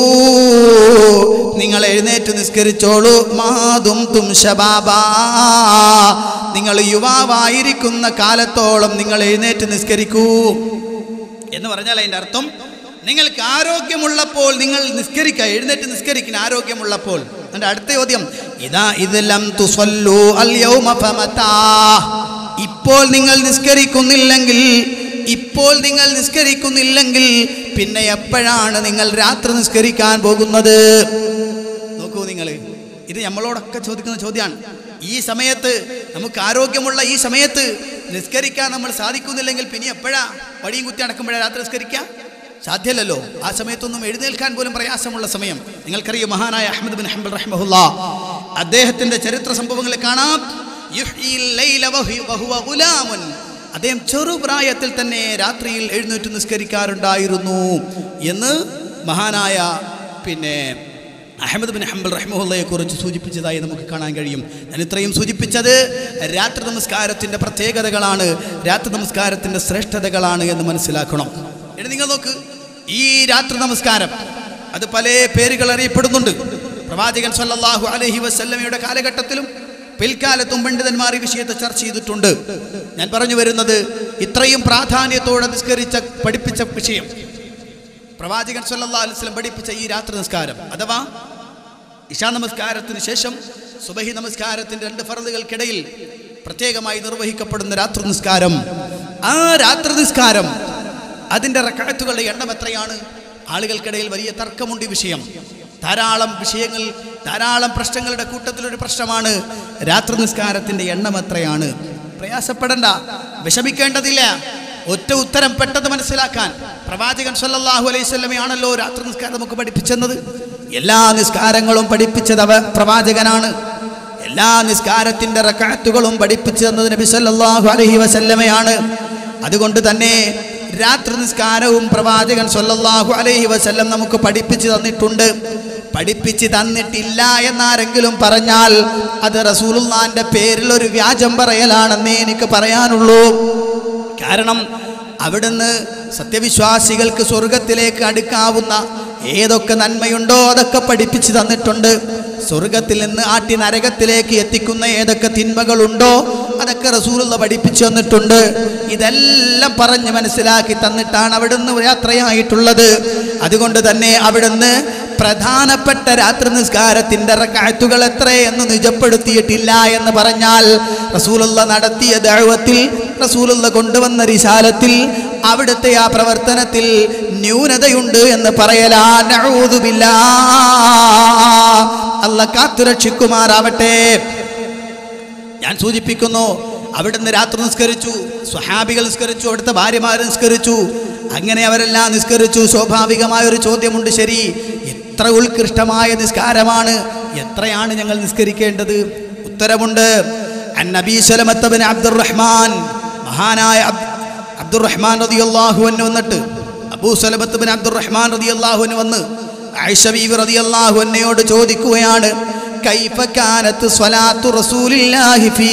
A: നിങ്ങൾ എഴുന്നേറ്റ് നിസ്കരിച്ചോളൂ മാതും തും ശബാബാ നിങ്ങൾ യുവാവായിരിക്കുന്ന കാലത്തോളം നിങ്ങൾ എഴുന്നേറ്റ് നിസ്കരിക്കൂ എന്ന് പറഞ്ഞാൽ അതിൻ്റെ അർത്ഥം നിങ്ങൾക്ക് ആരോഗ്യമുള്ളപ്പോൾ നിങ്ങൾ നിസ്കരിക്കുക എഴുന്നേറ്റ് നിസ്കരിക്കുന്ന ആരോഗ്യമുള്ളപ്പോൾ എൻ്റെ അടുത്ത ചോദ്യം ഇതാ ഇതെല്ലാം തുസല്ലു അൽ യൗമ ഫമതാ ഇപ്പോൾ നിങ്ങൾ നിസ്കരിക്കുന്നില്ലെങ്കിൽ ഇപ്പോൾ നിങ്ങൾ നിസ്കരിക്കുന്നില്ലെങ്കിൽ പിന്നെ എപ്പോഴാണ് നിങ്ങൾ രാത്രി നിസ്കരിക്കാൻ പോകുന്നത് നോക്കൂ നിങ്ങൾ ഇത് നമ്മളോടൊക്കെ ചോദിക്കുന്ന ചോദ്യമാണ് ഈ സമയത്ത് നമുക്ക് ആരോഗ്യമുള്ള ഈ സമയത്ത് നിസ്കരിക്കാൻ നമ്മൾ സാധിക്കുന്നില്ലെങ്കിൽ പിന്നെ എപ്പോഴാ വടിയും കുത്തി അടക്കുമ്പോഴാ രാത്രി നിസ്കരിക്കാം സാധ്യമല്ലല്ലോ ആ സമയത്തൊന്നും എഴുന്നേൽക്കാൻ പോലും പ്രയാസമുള്ള സമയം നിങ്ങൾക്കറിയാം മഹാനായ അഹമ്മദ് ബിൻ ഹംബൽ റഹ്മഹുല്ല അദ്ദേഹത്തിന്റെ ചരിത്ര സംഭവങ്ങൾ കാണാം യുഹ്യിൽ ലൈല വഹു- വഹുവ ഗുലാമുൻ. അദ്ദേഹം ചെറുപ്രായത്തിൽ തന്നെ രാത്രിയിൽ എഴുന്നേറ്റ് നിസ്കരിക്കാറുണ്ടായിരുന്നു എന്ന് മഹാനായ പിന്നെ അഹമ്മദ് ബിൻ ഹംബൽ റഹ്മുള്ളയെ കുറിച്ച് സൂചിപ്പിച്ചതായി നമുക്ക് കാണാൻ കഴിയും ഞാൻ ഇത്രയും സൂചിപ്പിച്ചത് രാത്രി നമസ്കാരത്തിൻ്റെ പ്രത്യേകതകളാണ് രാത്രി നമസ്കാരത്തിൻ്റെ ശ്രേഷ്ഠതകളാണ് എന്ന് മനസ്സിലാക്കണം ഇനി നിങ്ങൾ നോക്ക് ഈ രാത്രി നമസ്കാരം അത് പല പേരുകൾ അറിയപ്പെടുന്നുണ്ട് പ്രവാചകൻ സല്ലല്ലാഹു അലൈഹി വസല്ലമയുടെ കാലഘട്ടത്തിലും പിൽക്കാലത്തും പണ്ഡിതന്മാർ ഈ വിഷയത്തെ ചർച്ച ചെയ്തിട്ടുണ്ട് ഞാൻ പറഞ്ഞു വരുന്നത് ഇത്രയും പ്രാധാന്യത്തോടെ നിസ്കരിച്ച പഠിപ്പിച്ച വിഷയം പ്രവാചകൻ സല്ലല്ലാഹു അലൈഹി വസല്ലം പഠിപ്പിച്ച ഈ രാത്രി നമസ്കാരം അഥവാ ഇശാ നമസ്കാരത്തിന് ശേഷം സുബഹി നമസ്കാരത്തിന്റെ രണ്ട് ഫറലുകൾക്കിടയിൽ പ്രത്യേകമായി നിർവഹിക്കപ്പെടുന്ന രാത്രി നിസ്കാരം ആ രാത്രി നിസ്കാരം അതിൻ്റെ റക്കാത്തുകളുടെ എണ്ണം എത്രയാണ് ആളുകൾക്കിടയിൽ വലിയ തർക്കമുണ്ട് ഈ വിഷയം ധാരാളം വിഷയങ്ങൾ ധാരാളം പ്രശ്നങ്ങളുടെ കൂട്ടത്തിലൊരു പ്രശ്നമാണ് രാത്രി നിസ്കാരത്തിൻ്റെ എണ്ണം എത്രയാണ് പ്രയാസപ്പെടണ്ട വിഷമിക്കേണ്ടതില്ല ഒറ്റ ഉത്തരം പെട്ടെന്ന് മനസ്സിലാക്കാൻ പ്രവാചകൻ സല്ലല്ലാഹു അലൈഹി സ്വലമയാണല്ലോ രാത്രി നിസ്കാരം നമുക്ക് പഠിപ്പിച്ചെന്നത് എല്ലാ നിസ്കാരങ്ങളും പഠിപ്പിച്ചത് അവ പ്രവാചകനാണ് എല്ലാ നിസ്കാരത്തിന്റെ റക്കാത്തുകളും പഠിപ്പിച്ചു തന്നത് നബി സല്ലല്ലാഹു അലൈഹി വസല്ലമയാണ് അതുകൊണ്ട് തന്നെ രാത്രി നിസ്കാരവും പ്രവാചകൻ സല്ലല്ലാഹു അലൈഹി വസല്ലം നമുക്ക് പഠിപ്പിച്ചു തന്നിട്ടുണ്ട് പഠിപ്പിച്ച് തന്നിട്ടില്ല എന്നാരെങ്കിലും പറഞ്ഞാൽ അത് റസൂലുള്ളാന്റെ പേരിൽ ഒരു വ്യാജം പറയലാണെന്നേ എനിക്ക് പറയാനുള്ളൂ കാരണം അവിടുന്ന് സത്യവിശ്വാസികൾക്ക് സ്വർഗത്തിലേക്ക് അടുക്കാവുന്ന ഏതൊക്കെ നന്മയുണ്ടോ അതൊക്കെ പഠിപ്പിച്ചു തന്നിട്ടുണ്ട് സ്വർഗത്തിൽ നിന്ന് ആട്ടി നരകത്തിലേക്ക് എത്തിക്കുന്ന ഏതൊക്കെ തിന്മകളുണ്ടോ അതൊക്കെ റസൂലുള്ള പഠിപ്പിച്ചു തന്നിട്ടുണ്ട് ഇതെല്ലാം പറഞ്ഞ് മനസ്സിലാക്കി തന്നിട്ടാണ് അവിടുന്ന് യാത്രയായിട്ടുള്ളത് അതുകൊണ്ട് തന്നെ അവിടുന്ന് പ്രധാനപ്പെട്ട രാത്രി നിസ്കാരത്തിന്റെ റക്കാത്തുകൾ എത്രയെന്ന് നിജപ്പെടുത്തിയിട്ടില്ല എന്ന് പറഞ്ഞാൽ റസൂലുള്ള നടത്തിയ ദഴവത്തിൽ റസൂലുള്ള കൊണ്ടുവന്ന റിശാലത്തിൽ അവിടുത്തെ ആ പ്രവർത്തനത്തിൽ ന്യൂനതയുണ്ട് എന്ന് പറയലാ നഊദുബില്ലാ. അല്ല കാത്തുരക്ഷിക്കുമാറാവട്ടെ ഞാൻ സൂചിപ്പിക്കുന്നു അവിടുന്ന് രാത്രി നിസ്കരിച്ചു സ്വഹാബികൾ നിസ്കരിച്ചു അവിടുത്തെ ഭാര്യമാർ നിസ്കരിച്ചു അങ്ങനെ അവരെല്ലാം നിസ്കരിച്ചു സ്വാഭാവികമായ ഒരു ചോദ്യമുണ്ട് ശരി എത്ര ഉത്കൃഷ്ടമായ നിസ്കാരമാണ് എത്രയാണ് ഞങ്ങൾ നിസ്കരിക്കേണ്ടത് ഉത്തരമുണ്ട് അന്നബി സലമത്തബിൻ അബ്ദുറഹ്മാൻ മഹാനായ അബ്- അബ്ദുറഹ്മാൻ റളിയല്ലാഹു അൻഹു വന്നിട്ട് അബൂ സലമത്ത് ബിൻ അബ്ദുറഹ്മാൻ റളിയല്ലാഹു അൻഹു വന്ന് ആയിഷ ബീവി റളിയല്ലാഹു അൻഹയോട് ചോദിക്കുകയാണ് കൈഫ കാനത്ത് സ്വലാത്തു റസൂലില്ലാഹി ഫീ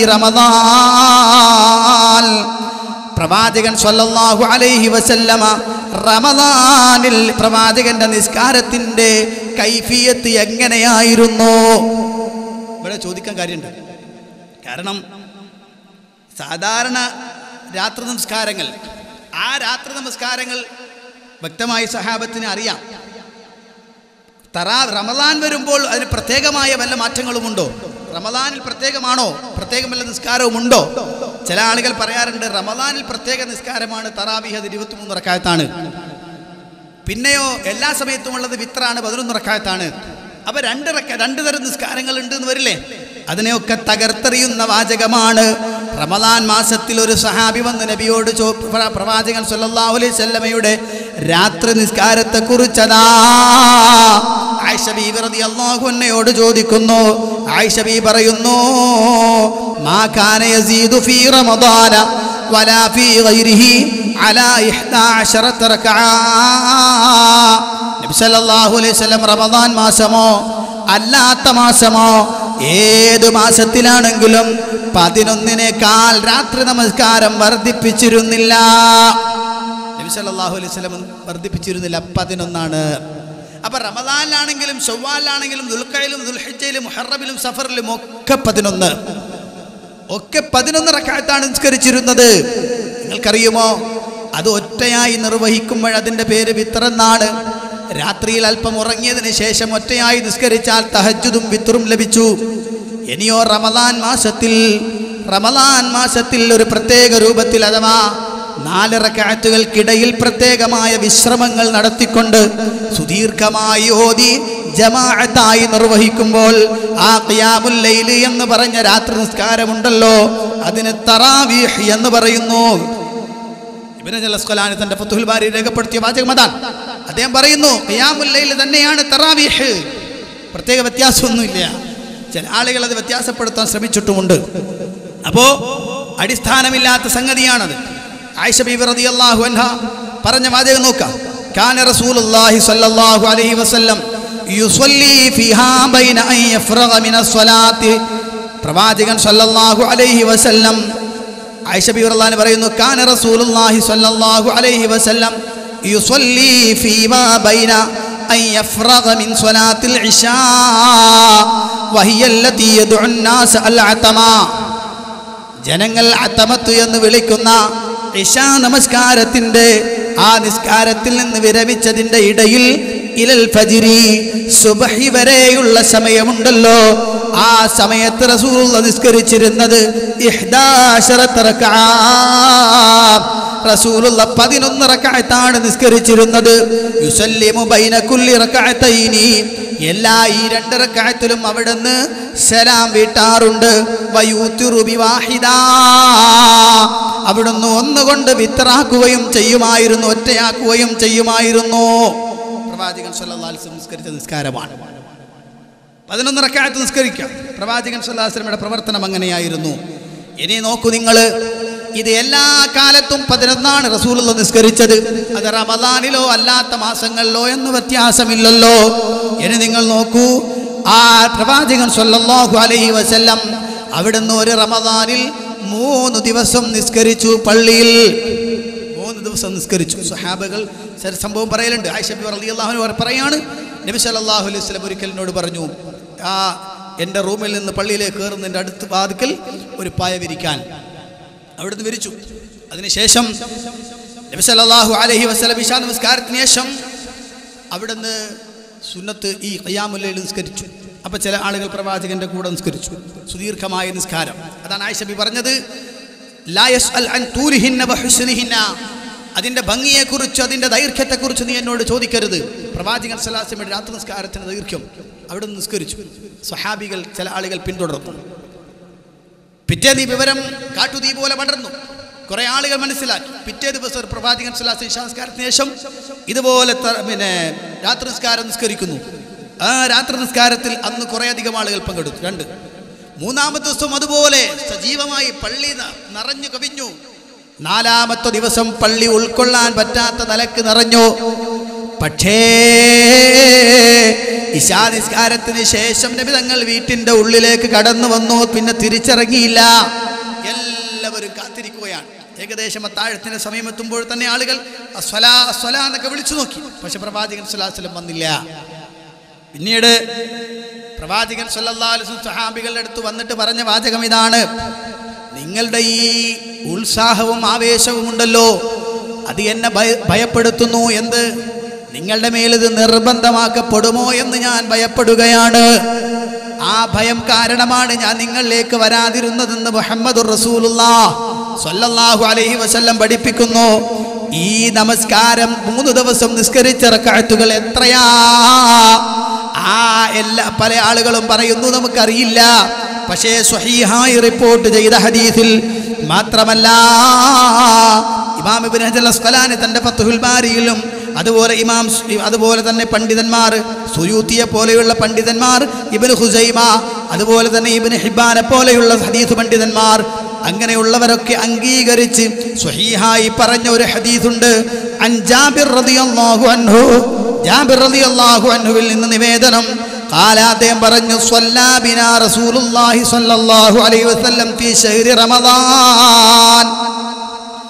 A: റമദാൻ പ്രവാചകൻ സ്വല്ലല്ലാഹു അലൈഹി വസല്ലമ റമദാനിൽ പ്രവാചകന്റെ നിസ്കാരത്തിന്റെ കൈഫിയത്ത് എങ്ങനെയായിരുന്നു ഇവിടെ ചോദിക്കാൻ കാര്യമുണ്ട് കാരണം സാധാരണ രാത്രി നമസ്കാരങ്ങൾ ആ രാത്രി നമസ്കാരങ്ങൾ വ്യക്തമായി സഹാബത്തിന് അറിയാം തറാ റമദാൻ വരുമ്പോൾ അതിന് പ്രത്യേകമായ വല്ല മാറ്റങ്ങളുമുണ്ടോ റമദാനിൽ പ്രത്യേകമാണോ പ്രത്യേകം വല്ല നിസ്കാരവും ഉണ്ടോ ചില ആളുകൾ പറയാറുണ്ട് റമദാനിൽ പ്രത്യേക നിസ്കാരമാണ് തറാവിഹ് അത് ഇരുപത്തിമൂന്ന് റക്കായത്താണ് പിന്നെയോ എല്ലാ സമയത്തും ഉള്ളത് വിത്രാണ് പതിനൊന്ന് റക്കായത്താണ് അപ്പൊ രണ്ട് റക്ക രണ്ട് തരം നിസ്കാരങ്ങൾ ഉണ്ട് എന്ന് വരില്ലേ അതിനെയൊക്കെ തകർത്തെറിയുന്ന വാചകമാണ് റമദാൻ മാസത്തിൽ ഒരു സഹാബി വന്ന് നബിയോട് ചോ പ്ര- പ്രവാചകൻ സല്ലല്ലാഹു അലൈഹി വസല്ലമയുടെ രാത്രി നിസ്കാരത്തെ കുറിച്ചതാ ആയിഷ ബീബി റളിയല്ലാഹു അൻഹയോട് ചോദിക്കുന്നു ആയിഷ ബീ പറയുന്നു മാ കാന യസീദു ഫീ റമദാന വലാ ഫീ ഗൈരിഹി അലാ 11 റക്അ നബി സല്ലല്ലാഹു അലൈഹി വസല്ലം റമദാൻ മാസമോ അല്ലാത്ത മാസമോ ഏത് മാസത്തിലാണെങ്കിലും പതിനൊന്നിനേക്കാൾ രാത്രി നമസ്കാരം വർദ്ധിപ്പിച്ചിരുന്നില്ല നബി നബി സല്ലല്ലാഹു അലൈഹി വസല്ലം വർദ്ധിപ്പിച്ചിരുന്നില്ല പതിനൊന്നാണ് അപ്പൊ റമദാനിലാണെങ്കിലും ചൊവ്വാലിലാണെങ്കിലും ദുൽഖയിലും ദുൽഹിജയിലും മുഹറബിലും സഫറിലും ഒക്കെ പതിനൊന്ന് ഒക്കെ പതിനൊന്ന് റക്കായത്താണ് നിസ്കരിച്ചിരുന്നത് നിങ്ങൾക്കറിയുമോ അത് ഒറ്റയായി നിർവഹിക്കുമ്പോൾ അതിൻ്റെ പേര് വിത്തറെന്നാണ് രാത്രിയിൽ അല്പം ഉറങ്ങിയതിന് ശേഷം ഒറ്റയായി നിസ്കരിച്ചാൽ തഹജുദും വിത്തറും ലഭിച്ചു ഇനിയോ റമദാൻ മാസത്തിൽ റമദാൻ മാസത്തിൽ ഒരു പ്രത്യേക രൂപത്തിൽ അഥവാ നാല് റക്കാറ്റുകൾക്കിടയിൽ പ്രത്യേകമായ വിശ്രമങ്ങൾ നടത്തിക്കൊണ്ട് സുദീർഘമായി ഓതി ജമാഅത്തായി നിർവഹിക്കുമ്പോൾ ആ ഖിയാമുൽ ലൈല് എന്ന് പറഞ്ഞ രാത്രി നിസ്കാരമുണ്ടല്ലോ അതിന് തറാവീഹ് എന്ന് പറയുന്നു ഇബ്നു ജലസ്ഖലാനി തന്റെ ഫത്തുഹുൽ ബാരി രേഖപ്പെടുത്തിയ വാചകം അതാണ് അദ്ദേഹം പറയുന്നു ഖിയാമുൽ ലൈൽ തന്നെയാണ് തറാവീഹ് പ്രത്യേക വ്യത്യാസമൊന്നുമില്ല ചില ആളുകൾ അത് വ്യത്യാസപ്പെടുത്താൻ ശ്രമിച്ചിട്ടുമുണ്ട് അപ്പോ അടിസ്ഥാനമില്ലാത്ത സംഗതിയാണത് ആയിഷ ബീബി റളിയല്ലാഹു അൻഹ പറഞ്ഞ വാചകം നോക്കാം കാന റസൂലുള്ളാഹി സ്വല്ലല്ലാഹു അലൈഹി വസല്ലം യുസല്ലി ഫിഹാ ബൈന അൻ യഫ്റഗ മിനസ് സ്വലാത്തി പ്രവാചകൻ സ്വല്ലല്ലാഹു അലൈഹി വസല്ലം ആയിഷ ബീബി റളിയല്ലാഹു അൻഹ പറയുന്നു കാന റസൂലുള്ളാഹി സ്വല്ലല്ലാഹു അലൈഹി വസല്ലം യുസല്ലി ഫീമാ ബൈന أن يفرغ من صلاة العشاء وهي التي يدعو الناس العتمة ജനങ്ങൾ അത്തമത്ത് എന്ന് വിളിക്കുന്ന ഇഷാ നമസ്കാരത്തിന്റെ ആ നിസ്കാരത്തിൽ നിന്ന് വിരമിച്ചതിന്റെ ഇടയിൽ ഇലൽ ഫജിരി സുബഹി വരെയുള്ള സമയമുണ്ടല്ലോ ആ സമയത്ത് റസൂലുള്ള നിസ്കരിച്ചിരുന്നത് ഇഹ്ദാശറത്ത റക്അ. റസൂലുള്ള പതിനൊന്ന് റക്കായത്താണ് നിസ്കരിച്ചിരുന്നത് യുസല്ലിമു ബൈന കുല്ലി റക്കായത്തൈനി എല്ലാ ഈ രണ്ട് റക്കായത്തിലും അവിടുന്ന് സലാം വീട്ടാറുണ്ട് വയൂത്തിറു ബിവാഹിദാ. അവിടുന്ന് ഒന്നുകൊണ്ട് വിത്തറാക്കുകയും ചെയ്യുമായിരുന്നു ഒറ്റയാക്കുകയും ചെയ്യുമായിരുന്നു പ്രവാചകൻ സല്ലല്ലാഹു അലൈഹി വസല്ലം നിസ്കരിച്ച നിസ്കാരമാണ് പതിനൊന്ന് റക്കായത്ത് നിസ്കരിക്കാം പ്രവാചകൻ സല്ലാസ്ലമയുടെ പ്രവർത്തനം അങ്ങനെയായിരുന്നു ഇനി നോക്കൂ നിങ്ങൾ ഇത് എല്ലാ കാലത്തും പതിനൊന്നാണ് റസൂലുള്ള നിസ്കരിച്ചത് അത് റമദാനിലോ അല്ലാത്ത മാസങ്ങളിലോ എന്ന് വ്യത്യാസമില്ലല്ലോ ഇനി നിങ്ങൾ നോക്കൂ ആ പ്രവാചകൻ സല്ലല്ലാഹു അലൈഹി വസല്ലം അവിടുന്ന് ഒരു റമദാനിൽ മൂന്ന് ദിവസം നിസ്കരിച്ചു പള്ളിയിൽ മൂന്ന് ദിവസം നിസ്കരിച്ചു സുഹാബകൾ ചില സംഭവം പറയലുണ്ട് ആയിഷബി റളിയല്ലാഹു പറയാണ് നബി സല്ലല്ലാഹു അലൈഹി വസല്ലം ഒരിക്കൽ എന്നോട് പറഞ്ഞു ആ എൻ്റെ റൂമിൽ നിന്ന് പള്ളിയിലേക്ക് കയറുന്നതിൻ്റെ അടുത്ത് വാതിക്കൽ ഒരു പായ വിരിക്കാൻ അവിടുന്ന് വിരിച്ചു അതിനുശേഷം നബി സല്ലല്ലാഹു അലൈഹി വസല്ലം ഇശാ നമസ്കാരത്തിന് ശേഷം അവിടുന്ന് സുന്നത്ത് ഈ ഖിയാമുല്ലയിൽ നിസ്കരിച്ചു അപ്പൊ ചില ആളുകൾ പ്രവാചകന്റെ കൂടെ നിസ്കരിച്ചു സുദീർഘമായ നിസ്കാരം അതാണ് ആയിഷബി പറഞ്ഞത് ലാ യസ്അൽ അൻ തൂരിഹിന്ന വഹുസ്നിഹിന്ന അതിന്റെ ഭംഗിയെക്കുറിച്ച് അതിന്റെ ദൈർഘ്യത്തെക്കുറിച്ച് നീ എന്നോട് ചോദിക്കരുത് പ്രവാചകൻ സലാസിമയുടെ രാത്രി നിസ്കാരത്തിന് ദൈർഘ്യം അവിടെ നിന്ന് നിസ്കരിച്ചു സ്വഹാബികൾ ചില ആളുകൾ പിന്തുടർന്നു പിറ്റേന്ന് ഈ വിവരം കാട്ടുതീ പോലെ പടർന്നു കുറെ ആളുകൾ മനസ്സിലാക്കി പിറ്റേ ദിവസം ഒരു പ്രവാചകൻ സലാസ് നിസ്കാരത്തിന് ശേഷം ഇതുപോലെ ത- പിന്നെ രാത്രി നിസ്കാരം നിസ്കരിക്കുന്നു ആ രാത്രി നിസ്കാരത്തിൽ അന്ന് കുറേ അധികം ആളുകൾ പങ്കെടുത്തു രണ്ട് മൂന്നാമത്തെ ദിവസം അതുപോലെ സജീവമായി പള്ളി ന- നിറഞ്ഞു കവിഞ്ഞു നാലാമത്തെ ദിവസം പള്ളി ഉൾക്കൊള്ളാൻ പറ്റാത്ത നിലക്ക് നിറഞ്ഞു പക്ഷേ ഇശാ നിസ്കാരത്തിന് ശേഷം നബി തങ്ങൾ വീട്ടിന്റെ ഉള്ളിലേക്ക് കടന്നു വന്നു പിന്നെ തിരിച്ചിറങ്ങിയില്ല എല്ലാവരും കാത്തിരിക്കുകയാണ് ഏകദേശം അത്താഴത്തിന്റെ സമയം എത്തുമ്പോൾ തന്നെ ആളുകൾ അസ്വലാ അസ്വലാ എന്നൊക്കെ വിളിച്ചു നോക്കി പക്ഷെ പ്രവാചകൻ സ്വലാസ്ലം വന്നില്ല പിന്നീട് പ്രവാചകൻ സല്ലല്ലാഹു അലൈഹി വസല്ലം സഹാബികളുടെ അടുത്ത് വന്നിട്ട് പറഞ്ഞ വാചകം ഇതാണ് നിങ്ങളുടെ ഈ ഉത്സാഹവും ആവേശവും ഉണ്ടല്ലോ അത് എന്നെ ഭയ- ഭയപ്പെടുത്തുന്നു എന്ത് നിങ്ങളുടെ മേൽ ഇത് നിർബന്ധമാക്കപ്പെടുമോ എന്ന് ഞാൻ ഭയപ്പെടുകയാണ് ആ ഭയം കാരണമാണ് ഞാൻ നിങ്ങളിലേക്ക് വരാതിരുന്നതെന്ന് മുഹമ്മദ് സല്ലല്ലാഹു അലൈഹി വസല്ലം പഠിപ്പിക്കുന്നു ഈ നമസ്കാരം മൂന്ന് ദിവസം നിസ്കരിച്ച റക്അത്തുകൾ എത്രയാ ആ എല്ലാ പല ആളുകളും പറയുന്നു നമുക്കറിയില്ല പക്ഷേ സ്വഹീഹായി റിപ്പോർട്ട് ചെയ്ത ഹദീസിൽ മാത്രമല്ല ഇമാം ഇബ്നു ഹജർ അസ്ഖലാനി തന്റെ ഫത്ഹുൽ ബാരിയിലും അതുപോലെ ഇമാം സ്- അതുപോലെ തന്നെ പണ്ഡിതന്മാർ സുയൂത്തിയെ പോലെയുള്ള പണ്ഡിതന്മാർ ഇബ്നു ഹുസൈമ അതുപോലെ തന്നെ ഇബ്നു ഹിബാനെ പോലെയുള്ള ഹദീസ് പണ്ഡിതന്മാർ അങ്ങനെയുള്ളവരൊക്കെ അംഗീകരിച്ച് സ്വഹീഹായി പറഞ്ഞ ഒരു ഹദീസുണ്ട് അൻ ജാബിർ റളിയല്ലാഹു അൻഹു ജാബിർ റളിയല്ലാഹു അൻഹുവിൽ നിന്ന് നിവേദനം قال അദ്ദേഹം പറഞ്ഞു സ്വല്ലാ ബിനാ റസൂലുള്ളാഹി സ്വല്ലല്ലാഹു അലൈഹി വസല്ലം ഫീ ശഹ്രി റമദാൻ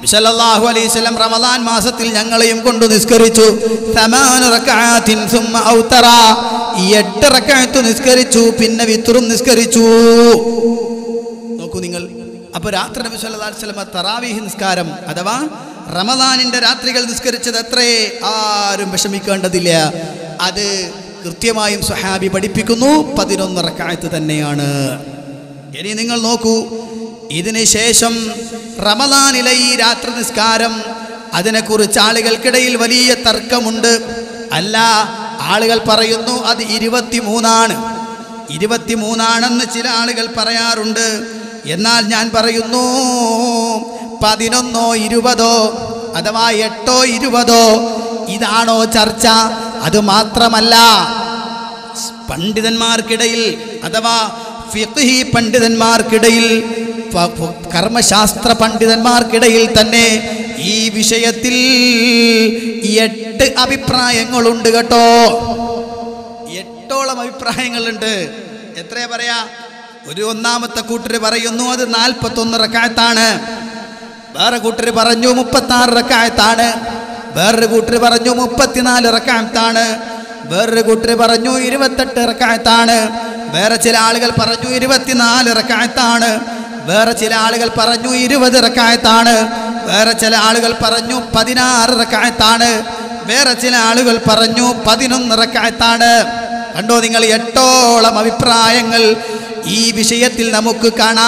A: നബി സല്ലല്ലാഹു അലൈഹി വസല്ലം റമദാൻ മാസത്തിൽ ഞങ്ങളെയും കൊണ്ട് നിസ്കരിച്ചു തമാന റക്അത്തിൻ സുമ്മ ഔതറ ഈ എട്ട് റക്അത്ത് നിസ്കരിച്ചു പിന്നെ വിത്റും നിസ്കരിച്ചു നോക്കൂ നിങ്ങൾ അപ്പൊ രാത്രി നബി സല്ലല്ലാഹു അലൈഹി വസല്ലം തറാവീഹ് നിസ്കാരം അഥവാ റമദാനിന്റെ രാത്രികൾ നിസ്കരിച്ചത് എത്രേ ആരും വിഷമിക്കേണ്ടതില്ല അത് കൃത്യമായും സുഹാബി പഠിപ്പിക്കുന്നു പതിനൊന്ന് റക്അത്ത് തന്നെയാണ് ഇനി നിങ്ങൾ നോക്കൂ ഇതിന് ശേഷം റമദാനിലെ ഈ രാത്രി നിസ്കാരം അതിനെക്കുറിച്ച് ആളുകൾക്കിടയിൽ വലിയ തർക്കമുണ്ട് അല്ല ആളുകൾ പറയുന്നു അത് ഇരുപത്തിമൂന്നാണ് ഇരുപത്തിമൂന്നാണെന്ന് ചില ആളുകൾ പറയാറുണ്ട് എന്നാൽ ഞാൻ പറയുന്നു പതിനൊന്നോ ഇരുപതോ അഥവാ എട്ടോ ഇരുപതോ ഇതാണോ ചർച്ച അത് മാത്രമല്ല പണ്ഡിതന്മാർക്കിടയിൽ അഥവാ ഫിഖ്ഹി പണ്ഡിതന്മാർക്കിടയിൽ ഫ- ഫ- കർമ്മശാസ്ത്ര പണ്ഡിതന്മാർക്കിടയിൽ തന്നെ ഈ വിഷയത്തിൽ എട്ട് അഭിപ്രായങ്ങളുണ്ട് കേട്ടോ എട്ടോളം അഭിപ്രായങ്ങളുണ്ട് എത്രയാ പറയാ ഒരു ഒന്നാമത്തെ കൂട്ടര് പറയുന്നു അത് നാൽപ്പത്തൊന്ന് റക്കായത്താണ് വേറെ കൂട്ടര് പറഞ്ഞു മുപ്പത്തി ആറ് റക്കായത്താണ് വേറൊരു കൂട്ടര് പറഞ്ഞു മുപ്പത്തിനാല് റക്കായത്താണ് വേറൊരു കൂട്ടര് പറഞ്ഞു ഇരുപത്തെട്ട് റക്കായത്താണ് വേറെ ചില ആളുകൾ പറഞ്ഞു ഇരുപത്തിനാല് റക്കായത്താണ് വേറെ ചില ആളുകൾ പറഞ്ഞു ഇരുപത് റക്കായത്താണ് വേറെ ചില ആളുകൾ പറഞ്ഞു പതിനാറ് റക്കായത്താണ് വേറെ ചില ആളുകൾ പറഞ്ഞു പതിനൊന്ന് റക്കായത്താണ് കണ്ടോ നിങ്ങൾ എട്ടോളം അഭിപ്രായങ്ങൾ ഈ വിഷയത്തിൽ നമുക്ക്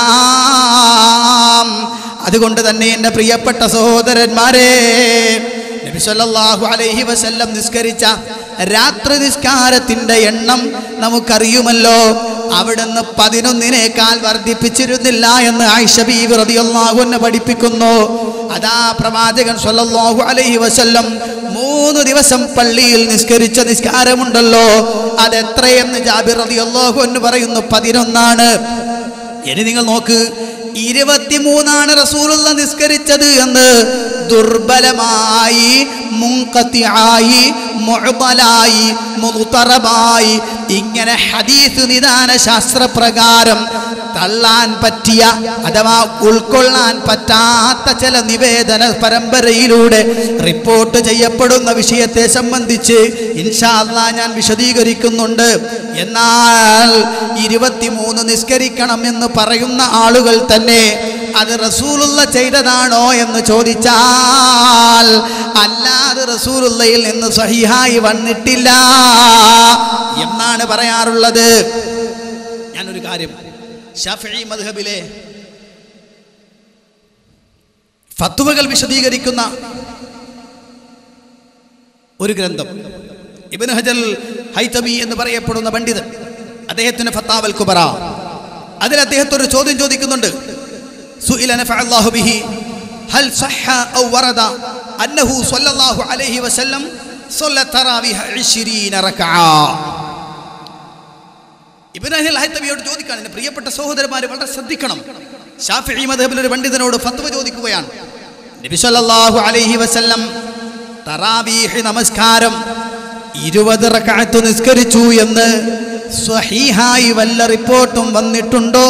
A: കാണാം അതുകൊണ്ട് തന്നെ എൻ്റെ പ്രിയപ്പെട്ട സഹോദരന്മാരെ നബി സല്ലല്ലാഹു അലൈഹി വസല്ലം നിസ്കരിച്ച രാത്രി നിസ്കാരത്തിൻ്റെ എണ്ണം നമുക്കറിയുമല്ലോ അവിടുന്ന് പതിനൊന്നിനേക്കാൾ വർദ്ധിപ്പിച്ചിരുന്നില്ല എന്ന് ആയിഷ ബീവി റളിയല്ലാഹു അൻഹ പഠിപ്പിക്കുന്നു അതാ പ്രവാചകൻ സല്ലല്ലാഹു അലൈഹി വസല്ലം മൂന്ന് ദിവസം പള്ളിയിൽ നിസ്കരിച്ച നിസ്കാരമുണ്ടല്ലോ അതെത്രയെന്ന് ജാബിർ റളിയല്ലാഹു അൻഹു പറയുന്നു പതിനൊന്നാണ് ഇനി നിങ്ങൾ നോക്ക് ഇരുപത്തിമൂന്നാണ് റസൂലുള്ള നിസ്കരിച്ചത് എന്ന് ദുർബലമായി മുങ്കത്തിയായി മുഅ്തലായി മുതറബായി ഇങ്ങനെ ഹദീസ് നിദാന ശാസ്ത്രപ്രകാരം തള്ളാൻ പറ്റിയ അഥവാ ഉൾക്കൊള്ളാൻ പറ്റാത്ത ചില നിവേദന പരമ്പരയിലൂടെ റിപ്പോർട്ട് ചെയ്യപ്പെടുന്ന വിഷയത്തെ സംബന്ധിച്ച് ഇൻഷാ അള്ളാ ഞാൻ വിശദീകരിക്കുന്നുണ്ട് എന്നാൽ ഇരുപത്തിമൂന്ന് നിസ്കരിക്കണം എന്ന് പറയുന്ന ആളുകൾ തന്നെ അത് റസൂലുള്ള ചെയ്തതാണോ എന്ന് ചോദിച്ചാൽ അല്ലാതെ റസൂലുള്ളയിൽ നിന്ന് സഹിഹായി വന്നിട്ടില്ല എന്നാണ് പറയാറുള്ളത് ഞാനൊരു കാര്യം ഷാഫി മദ്ഹബിലെ ഫത്വകൾ വിശദീകരിക്കുന്ന ഒരു ഗ്രന്ഥം ഇബൻ ഹജൽ ഹൈതമി എന്ന് പറയപ്പെടുന്ന പണ്ഡിതൻ അദ്ദേഹത്തിന് ഫത്താവൽ കുബറ അതിൽ അദ്ദേഹത്തോട് ചോദ്യം ചോദിക്കുന്നുണ്ട് സുഇല നഫഅല്ലാഹു ബിഹി ഹൽ സഹ ഔ വറദ അന്നഹു സ്വല്ലല്ലാഹു അലൈഹി വസല്ലം സ്വല്ല തറാവിഹ 20 റക്അ ഇബ്രാഹിം ഹൈത്തബിയോട് ചോദിക്കാണ് എൻ്റെ പ്രിയപ്പെട്ട സഹോദരന്മാർ വളരെ ശ്രദ്ധിക്കണം ഷാഫി മദഹബിൽ ഒരു പണ്ഡിതനോട് ഫത്വ ചോദിക്കുകയാണ് നബി സല്ലല്ലാഹു അലൈഹി വസല്ലം തറാവീഹ് നമസ്കാരം ഇരുപത് റക്അത്ത് നിസ്കരിച്ചു എന്ന് സ്വഹീഹായി വല്ല റിപ്പോർട്ടും വന്നിട്ടുണ്ടോ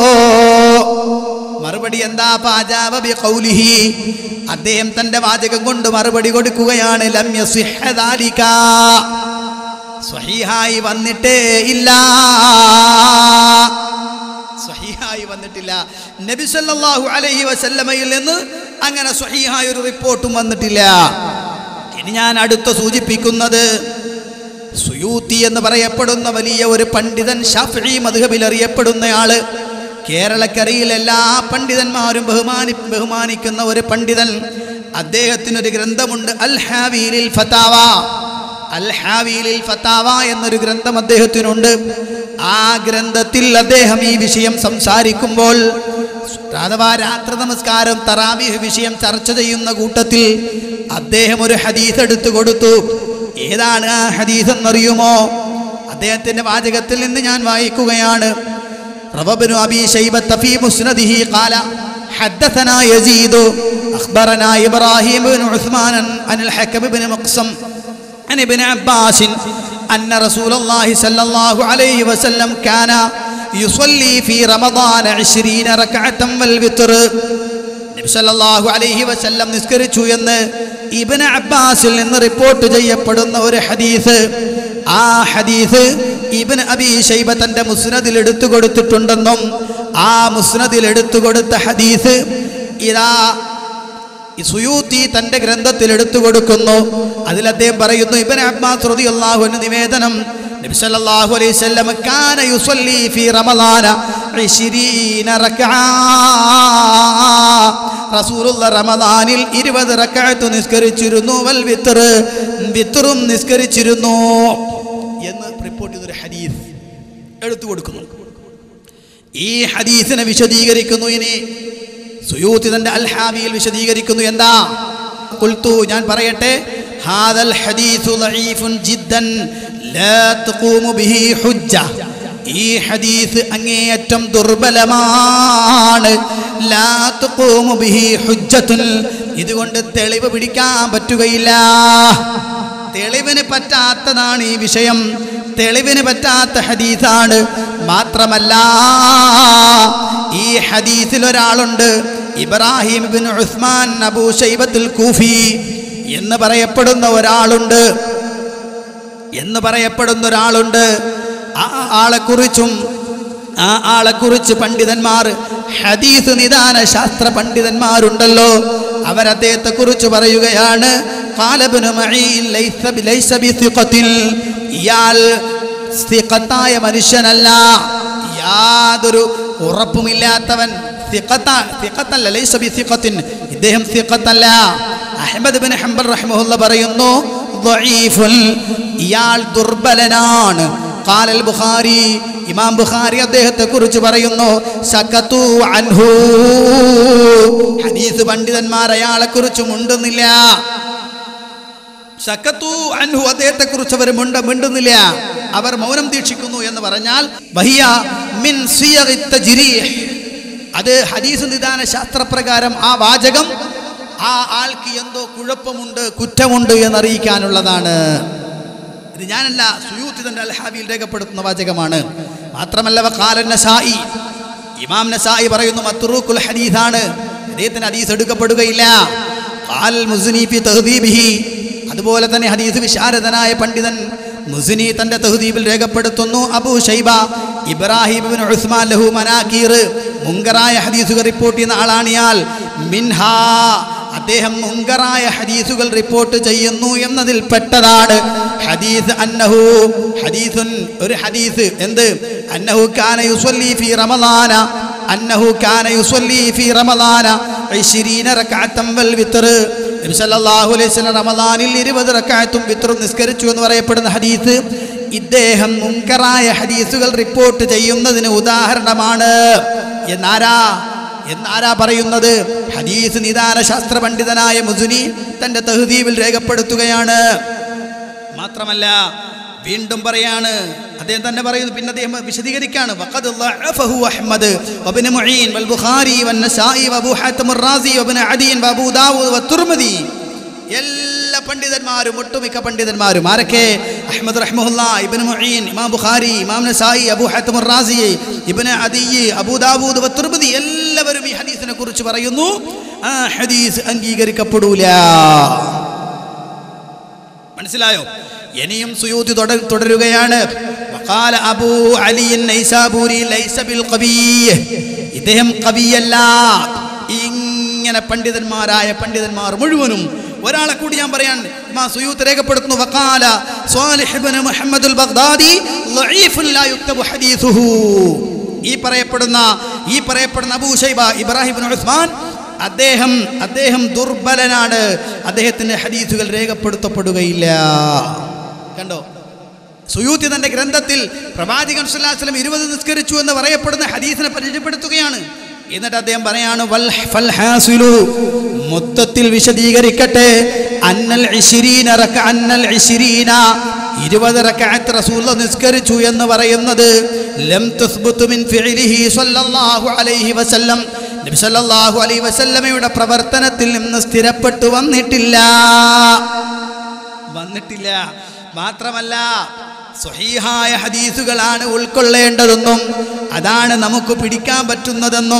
A: മറുപടി എന്താ പാജാബ ബി ഖൗലിഹി അദ്ദേഹം തന്റെ വാചകം കൊണ്ട് മറുപടി കൊടുക്കുകയാണ് ലം യസിഹ ദാലിക സ്വഹീഹായി വന്നിട്ടേ ഇല്ല സ്വഹീഹായി വന്നിട്ടില്ല നബി സല്ലല്ലാഹു അലൈഹി വസല്ലമയിൽ നിന്ന് അങ്ങനെ സ്വഹീഹായ ഒരു റിപ്പോർട്ടും വന്നിട്ടില്ല ഇനി ഞാൻ അടുത്ത സൂചിപ്പിക്കുന്നത് സുയൂത്തി എന്ന് പറയപ്പെടുന്ന വലിയ ഒരു പണ്ഡിതൻ ഷാഫി മധുഹബിൽ അറിയപ്പെടുന്നയാള് കേരളക്കരയിൽ എല്ലാ പണ്ഡിതന്മാരും ബഹുമാനി ബഹുമാനിക്കുന്ന ഒരു പണ്ഡിതൻ അദ്ദേഹത്തിനൊരു ഗ്രന്ഥമുണ്ട് അൽ ഹാവീലിൽ ഫതാവ അൽ ഹാവീലിൽ ഫതാവ എന്നൊരു ഗ്രന്ഥം അദ്ദേഹത്തിനുണ്ട് ആ ഗ്രന്ഥത്തിൽ അദ്ദേഹം ഈ വിഷയം സംസാരിക്കുമ്പോൾ അഥവാ രാത്രി നമസ്കാരം തറാവീഹ് വിഷയം ചർച്ച ചെയ്യുന്ന കൂട്ടത്തിൽ അദ്ദേഹം ഒരു ഹദീസ് എടുത്തു കൊടുത്തു ഏതാണ് ആ ഹദീസ് എന്നറിയുമോ അദ്ദേഹത്തിന്റെ വാചകത്തിൽ നിന്ന് ഞാൻ വായിക്കുകയാണ് روى ابن أبي شيبة في مسنده قال حدثنا يزيد أخبرنا إبراهيم بن عثمان عن الحكم بن مقسم عن ابن عباس أن رسول الله صلى الله عليه وسلم كان يصلي في رمضان عشرين ركعة والوتر നബി സല്ലല്ലാഹു അലൈഹി വസല്ലം നിസ്കരിച്ചു എന്ന് ഇബ്നു അബ്ബാസിൽ നിന്ന് റിപ്പോർട്ട് ചെയ്യപ്പെടുന്ന ഒരു ഹദീസ് ആ ഹദീസ് ഇബ്നു അബി ഷൈബ തന്റെ മുസ്നദിൽ എടുത്തു കൊടുത്തിട്ടുണ്ടെന്നും ആ മുസ്നദിൽ എടുത്തു കൊടുത്ത ഹദീസ് ഇതാ ഈ സുയൂത്തി തന്റെ ഗ്രന്ഥത്തിൽ എടുത്തു കൊടുക്കുന്നു അതിൽ അദ്ദേഹം പറയുന്നു ഇബ്നു അബ്ബാസ് റളിയല്ലാഹു അൻഹു നിവേദനം നബി സല്ലല്ലാഹു അലൈഹി വസല്ലം കാന യുസല്ലി ഫീ റമളാന 20 റക്അ റസൂലുള്ള റമദാനിൽ 20 റക്അത്ത് നിസ്കരിച്ചിരുന്നു വൽ വിത്ർ വിത്റും നിസ്കരിച്ചിരുന്നു എന്ന് റിപ്പോർട്ട് ചെയ്തൊരു ഹദീസ് എടുത്തു കൊടുക്കുന്നു ഈ ഹദീസിനെ വിശദീകരിക്കുന്നു ഇനി സുയൂത്തി തന്റെ അൽ ഹാബിയിൽ വിശദീകരിക്കുന്നു എന്താ കുൽത്തു ഞാൻ പറയട്ടെ ഹാദൽ ഹദീസു ലഈഫുൻ ജിദ്ദൻ ലാ തഖൂമു ബിഹി ഹുജ്ജ ഈ ഹദീസ് അങ്ങേയറ്റം ദുർബലമാണ് ലാ തഖൂമു ബിഹി ഹുജ്ജത്തുൻ ഇതുകൊണ്ട് തെളിവ് പിടിക്കാൻ പറ്റുകയില്ല തെളിവിന് പറ്റാത്തതാണ് ഈ വിഷയം തെളിവിന് പറ്റാത്ത ഹദീസാണ് മാത്രമല്ല ഈ ഹദീസിൽ ഒരാളുണ്ട് ഇബ്രാഹിം ബിൻ ഉസ്മാൻ അബൂ ഷൈബത്തുൽ കൂഫി എന്ന് പറയപ്പെടുന്ന ഒരാളുണ്ട് എന്ന് പറയപ്പെടുന്ന ഒരാളുണ്ട് ആ ആളെക്കുറിച്ചും ആ ആളെക്കുറിച്ച് പണ്ഡിതന്മാർ ഹദീസ് നിദാന ശാസ്ത്ര പണ്ഡിതന്മാരുണ്ടല്ലോ അവരദ്ദേഹത്തെ കുറിച്ച് പറയുകയാണ് ഖാലബ്നു മഈൻ ലൈസ ബി- ലൈസ ബിസിഖത്തിൽ. ഇയാൾ സിഖത്തായ മനുഷ്യനല്ല യാതൊരു ഉറപ്പുമില്ലാത്തവൻ സിഖത്ത- സിഖത്തല്ല ലൈസ ബിസിഖത്തിൻ. ഇദ്ദേഹം സിഖത്തല്ല അഹ്മദ് ബിൻ ഹംബൽ റഹ്മഹുല്ല പറയുന്നു ضعيفുൽ. ഇയാൾ ദുർബലനാണ് قال البخاري ഇമാം ബുഖാരി അദ്ദേഹത്തെ കുറിച്ച് പറയുന്നു സക്കത്തു അൻഹു ഹദീസ് പണ്ഡിതന്മാർ അയാളെ കുറിച്ച് മുണ്ടുന്നില്ല സക്കത്തു അൻഹു അദ്ദേഹത്തെ കുറിച്ച് അവർ മുണ്ട മിണ്ടുന്നില്ല അവർ മൗനം ദീക്ഷിക്കുന്നു എന്ന് പറഞ്ഞാൽ വഹിയ മിൻ സിയഗി തജ്രീഹ്. അത് ഹദീസ് നിദാന ശാസ്ത്രപ്രകാരം ആ വാചകം ആ ആൾക്ക് എന്തോ കുഴപ്പമുണ്ട് കുറ്റമുണ്ട് എന്നറിയിക്കാനുള്ളതാണ് ഇത് ഞാനല്ല സുയൂത്തി തന്റെ അൽഹാബിയിൽ രേഖപ്പെടുത്തുന്ന വാചകമാണ് മാത്രമല്ല വഖാലൻ നസായി ഇമാം നസായി പറയുന്നു മത്റൂഖുൽ ഹദീസാണ് അദ്ദേഹത്തിന് ഹദീസ് എടുക്കപ്പെടുകയില്ല ഖാൽ മുസ്നി ഫി തഹ്ദീബിഹി അതുപോലെ തന്നെ ഹദീസ് വിശാരദനായ പണ്ഡിതൻ മുസ്നി തന്റെ തഹ്ദീബിൽ രേഖപ്പെടുത്തുന്നു അബൂ ഷൈബ ഇബ്രാഹിം ഇബ്നു ഉസ്മാൻ ലഹു മനാക്കീർ മുങ്കറായ ഹദീസുകൾ റിപ്പോർട്ട് ചെയ്യുന്ന ആളാണ് ഇയാൾ മിൻഹാ അദ്ദേഹം മുങ്കറായ ഹദീസുകൾ റിപ്പോർട്ട് ചെയ്യുന്നു എന്നതിൽ പെട്ടതാണ് ഹദീസ് അന്നഹു ഹദീസുൻ ഒരു ഹദീസ് എന്ത് അന്നഹു കാന യുസല്ലി ഫി റമളാന അന്നഹു കാന യുസല്ലി ഫി റമളാന 20 റക്അത്തൻ വൽ വിത്ർ നബി സല്ലല്ലാഹു അലൈഹി വസല്ലം റമളാനിൽ 20 റക്അത്തും വിത്റും നിസ്കരിച്ചു എന്ന് പറയപ്പെടുന്ന ഹദീസ് ഇദ്ദേഹം മുങ്കറായ ഹദീസുകൾ റിപ്പോർട്ട് ചെയ്യുന്നതിന് ഉദാഹരണമാണ് എന്നാരാ എന്നാരാ പറയുന്നത് ഹദീസ് നിദാന ശാസ്ത്ര പണ്ഡിതനായ മുസുനി തന്റെ തഹദീബിൽ രേഖപ്പെടുത്തുകയാണ് മാത്രമല്ല വീണ്ടും പറയാണ് അദ്ദേഹം തന്നെ പറയുന്നു പിന്നെ അദ്ദേഹം വിശദീകരിക്കാണ് വഖദ് ളഅഫഹു അഹ്മദ് വബ്നു മുഈൻ വൽ ബുഖാരി വന്നസായി വഅബൂ ഹാത്തിം അർ-റാസി വബ്നു അദിയൻ വഅബൂ ദാവൂദ് വത്തുർമദി എല്ലാ പണ്ഡിതന്മാരും ഒട്ടുമിക്ക പണ്ഡിതന്മാരും ആരൊക്കെ അഹ്മദ് റഹ്മുല്ല ഇബ്നു മുഈൻ ഇമാം ബുഖാരി ഇമാം നസായി അബൂ ഹാത്തിം അർ-റാസി ഇബ്നു അദി അബൂ ദാവൂദ് വത്തുർമദി എല്ലാവരും ഈ ഹദീസിനെ കുറിച്ച് പറയുന്നു ആ ഹദീസ് അംഗീകരിക്കപ്പെടൂല മനസ്സിലായോ ഇനിയും സുയൂതി തുട- തുടരുകയാണ് വഖാല അബൂ അലി നൈസാബൂരി ലൈസ ബിൽ ഖബീഹ്. ഇദ്ദേഹം കവിയല്ല ഇങ്ങനെ പണ്ഡിതന്മാരായ പണ്ഡിതന്മാർ മുഴുവനും ഒരാളെ കൂടി ഞാൻ പറയാൻ ഇമാ സുയൂത്ത് രേഖപ്പെടുത്തുന്നു വഖാല സ്വാലിഹ് ഇബ്നു മുഹമ്മദുൽ ബഗ്ദാദി ലഈഫുൻ ലാ യുക്തബു ഹദീസുഹു ഈ പറയപ്പെടുന്ന ഈ പറയപ്പെടുന്ന അബൂ ഷൈബ ഇബ്രാഹിം ഇബ്നു ഉസ്മാൻ അദ്ദേഹം അദ്ദേഹം ദുർബലനാണ് അദ്ദേഹത്തിന്റെ ഹദീസുകൾ രേഖപ്പെടുത്തപ്പെടുകയില്ല കണ്ടോ സുയൂത്തി തന്റെ ഗ്രന്ഥത്തിൽ പ്രവാചകൻ സ്വല്ലല്ലാഹു ഇരുപത് നിസ്കരിച്ചു എന്ന് പറയപ്പെടുന്ന ഹദീസിനെ പരിചയപ്പെടുത്തുകയാണ് എന്നിട്ട് അദ്ദേഹം പറയാണ് വൽ ഫൽ ഹാസിലു മൊത്തത്തിൽ വിശദീകരിക്കട്ടെ അന്നൽ ഇശ്രീന റക അന്നൽ ഇശ്രീന ഇരുപത് റക്അത്ത് റസൂൽ നിസ്കരിച്ചു എന്ന് പറയുന്നത് ലം തസ്ബുതു മിൻ ഫിഇലിഹി സ്വല്ലല്ലാഹു അലൈഹി വസല്ലം നബി സല്ലല്ലാഹു അലൈഹി വസല്ലമയുടെ പ്രവർത്തനത്തിൽ നിന്ന് സ്ഥിരപ്പെട്ടു വന്നിട്ടില്ല വന്നിട്ടില്ല മാത്രമല്ല സ്വഹീഹായ ഹദീസുകളാണ് ഉൾക്കൊള്ളേണ്ടതെന്നും അതാണ് നമുക്ക് പിടിക്കാൻ പറ്റുന്നതെന്നും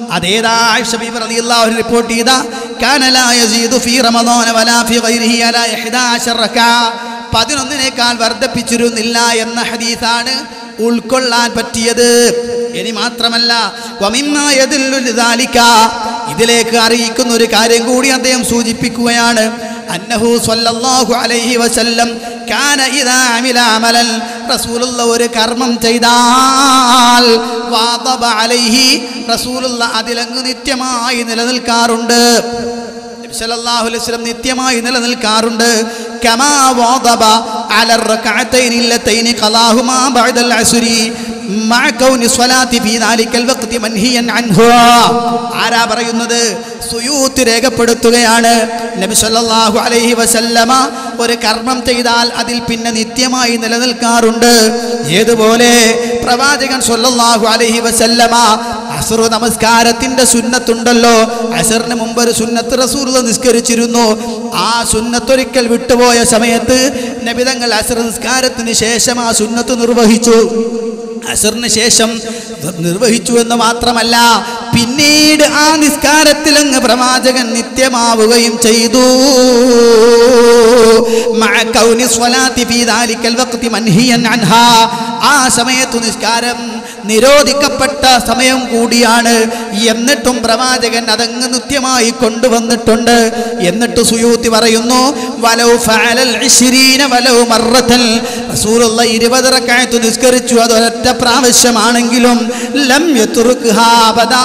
A: അതേതാ ആയിഷ ബീബി റളിയല്ലാഹു അൻഹ റിപ്പോർട്ട് ചെയ്ത കാന ലാ യസീദു ഫീ റമദാന വലാ ഫീ ഗൈരിഹി അലാ 11 റക്അ പതിനൊന്നിനേക്കാൾ വർദ്ധിപ്പിച്ചിരുന്നില്ല എന്ന ഹദീസാണ് ഉൾക്കൊള്ളാൻ പറ്റിയത് ഇനി മാത്രമല്ല വമിമ്മ യദുല്ലു ലിദാലിക ഇതിലേക്ക് അറിയിക്കുന്ന ഒരു കാര്യം കൂടി അദ്ദേഹം സൂചിപ്പിക്കുകയാണ് അന്നഹു സ്വല്ലല്ലാഹു അലൈഹി വസല്ലം കാന ഇദാ അമില അമലൻ റസൂലുള്ള ഒരു കർമ്മം ചെയ്താൽ വാദബ അലൈഹി റസൂലുള്ള അതിലങ്ങ് നിത്യമായി നിലനിൽക്കാറുണ്ട് നബി സല്ലല്ലാഹു അലൈഹി വസല്ലം നിത്യമായി നിലനിൽക്കാറുണ്ട് കമാ വാദബ അല الركعتين اللتين قضاهما بعد العصر مع كون الصلاة في ذلك الوقت منهيا عنه ആരാ പറയുന്നത് സുയൂത്ത് രേഖപ്പെടുത്തുകയാണ് നബി സല്ലല്ലാഹു അലൈഹി വസല്ലമ ഒരു കർമ്മം ചെയ്താൽ അതിൽ പിന്നെ നിത്യമായി നിലനിൽക്കാറുണ്ട് ഏതുപോലെ പ്രവാചകൻ സല്ലല്ലാഹു അലൈഹി വസല്ലമ അസുർ നമസ്കാരത്തിന്റെ സുന്നത്തുണ്ടല്ലോ അസറിന് മുമ്പ് ഒരു സുന്നത്ത് റസൂൽ നിസ്കരിച്ചിരുന്നു ആ സുന്നത്തൊരിക്കൽ വിട്ടുപോയ സമയത്ത് നബിതങ്ങൾ അസർ നിസ്കാരത്തിന് ശേഷം ആ സുന്നത്ത് നിർവഹിച്ചു അസറിന് ശേഷം നിർവഹിച്ചു എന്ന് മാത്രമല്ല പിന്നീട് ആ നിസ്കാരത്തിൽ അങ്ങ് പ്രവാചകൻ നിത്യമാവുകയും ചെയ്തു മഅ കൗനി സ്വലാത്തി ഫീ ദാലിക്കൽ വഖ്തി മൻഹിയൻ അൻഹാ ആ സമയത്ത് നിസ്കാരം നിരോധിക്കപ്പെട്ട സമയം കൂടിയാണ് എന്നിട്ടും പ്രവാചകൻ അതങ്ങ് നിത്യമായി കൊണ്ടുവന്നിട്ടുണ്ട് എന്നിട്ട് സുയൂത്തി പറയുന്നു വലൗ ഫഅലൽ ഇശ്രീന വലൗ മറത്തൽ റസൂലുള്ള ഇരുപത് റക്അത്ത് നിസ്കരിച്ചു അത് ഒരൊറ്റ പ്രാവശ്യമാണെങ്കിലും ലം യത്റുക്ഹാ അബദാ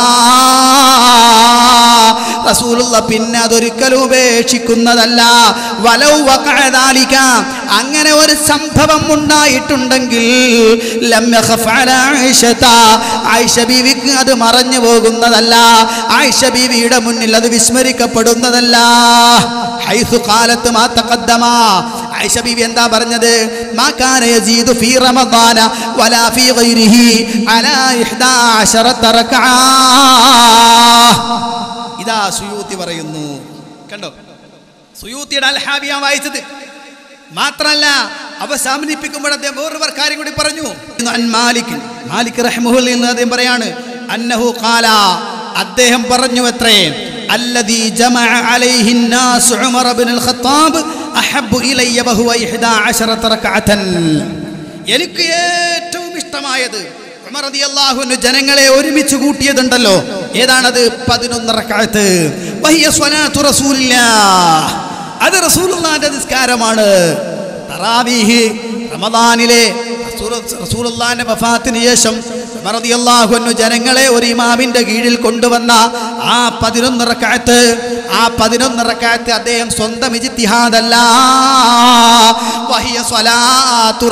A: റസൂലുള്ള പിന്നെ അതൊരിക്കലും ഉപേക്ഷിക്കുന്നതല്ല വലൗ വഖഅദാലിക അങ്ങനെ ഒരു സംഭവം ഉണ്ടായിട്ടുണ്ടെങ്കിൽ ലം യഖഫ് അലാ ആയിഷത ആയിഷ ബീവിക്ക് അത് മറഞ്ഞു പോകുന്നതല്ല ആയിഷ ബീവിയുടെ മുന്നിൽ അത് വിസ്മരിക്കപ്പെടുന്നതല്ല ഹൈസു കാലത്ത് മാ തഖദ്ദമ ആയിഷ ബീവി എന്താ പറഞ്ഞത് മാ കാന യസീദു ഫീ റമദാന വലാ ഫീ ഗൈരിഹി അലാ 11 റക്അ ഇതാ സുയൂത്തി പറയുന്നു കണ്ടോ സുയൂത്തിയുടെ അൽഹാബിയ വായിച്ചത് മാത്രല്ല അവസാനിപ്പിക്കുമ്പോൾ അദ്ദേഹം വേറൊരു കാര്യം കൂടി പറഞ്ഞു അൻ മാലിക് മാലിക് റഹ്മുൽ എന്ന് അദ്ദേഹം പറയാണ് അന്നഹു ഖാല അദ്ദേഹം പറഞ്ഞു എത്രേ الذي جمع عليه الناس عمر بن الخطاب أحب إلي وهو 11 ركعة എനിക്ക് ഏറ്റവും ഇഷ്ടമായത് ഉമർ റളിയല്ലാഹു അൻഹു ജനങ്ങളെ ഒരുമിച്ച് കൂട്ടിയതുണ്ടല്ലോ ഏതാണത് പതിനൊന്ന് റക്അത്ത് വഹിയ സ്വലാത്തു റസൂലില്ലാഹ് അത് റസൂലുള്ളാഹിന്റെ നിസ്കാരമാണ് തറാവീഹ് റമദാനിലെ റസൂൽ- റസൂലുള്ളാഹിന്റെ വഫാത്തിന് ശേഷം ഉമർ റളിയല്ലാഹു അൻഹു ജനങ്ങളെ ഒരു ഇമാമിന്റെ കീഴിൽ കൊണ്ടുവന്ന ആ പതിനൊന്ന് റക്അത്ത് ആ പതിനൊന്ന് റക്അത്ത് അദ്ദേഹം സ്വന്തം ഇജ്തിഹാദല്ല വഹിയ സ്വലാത്തു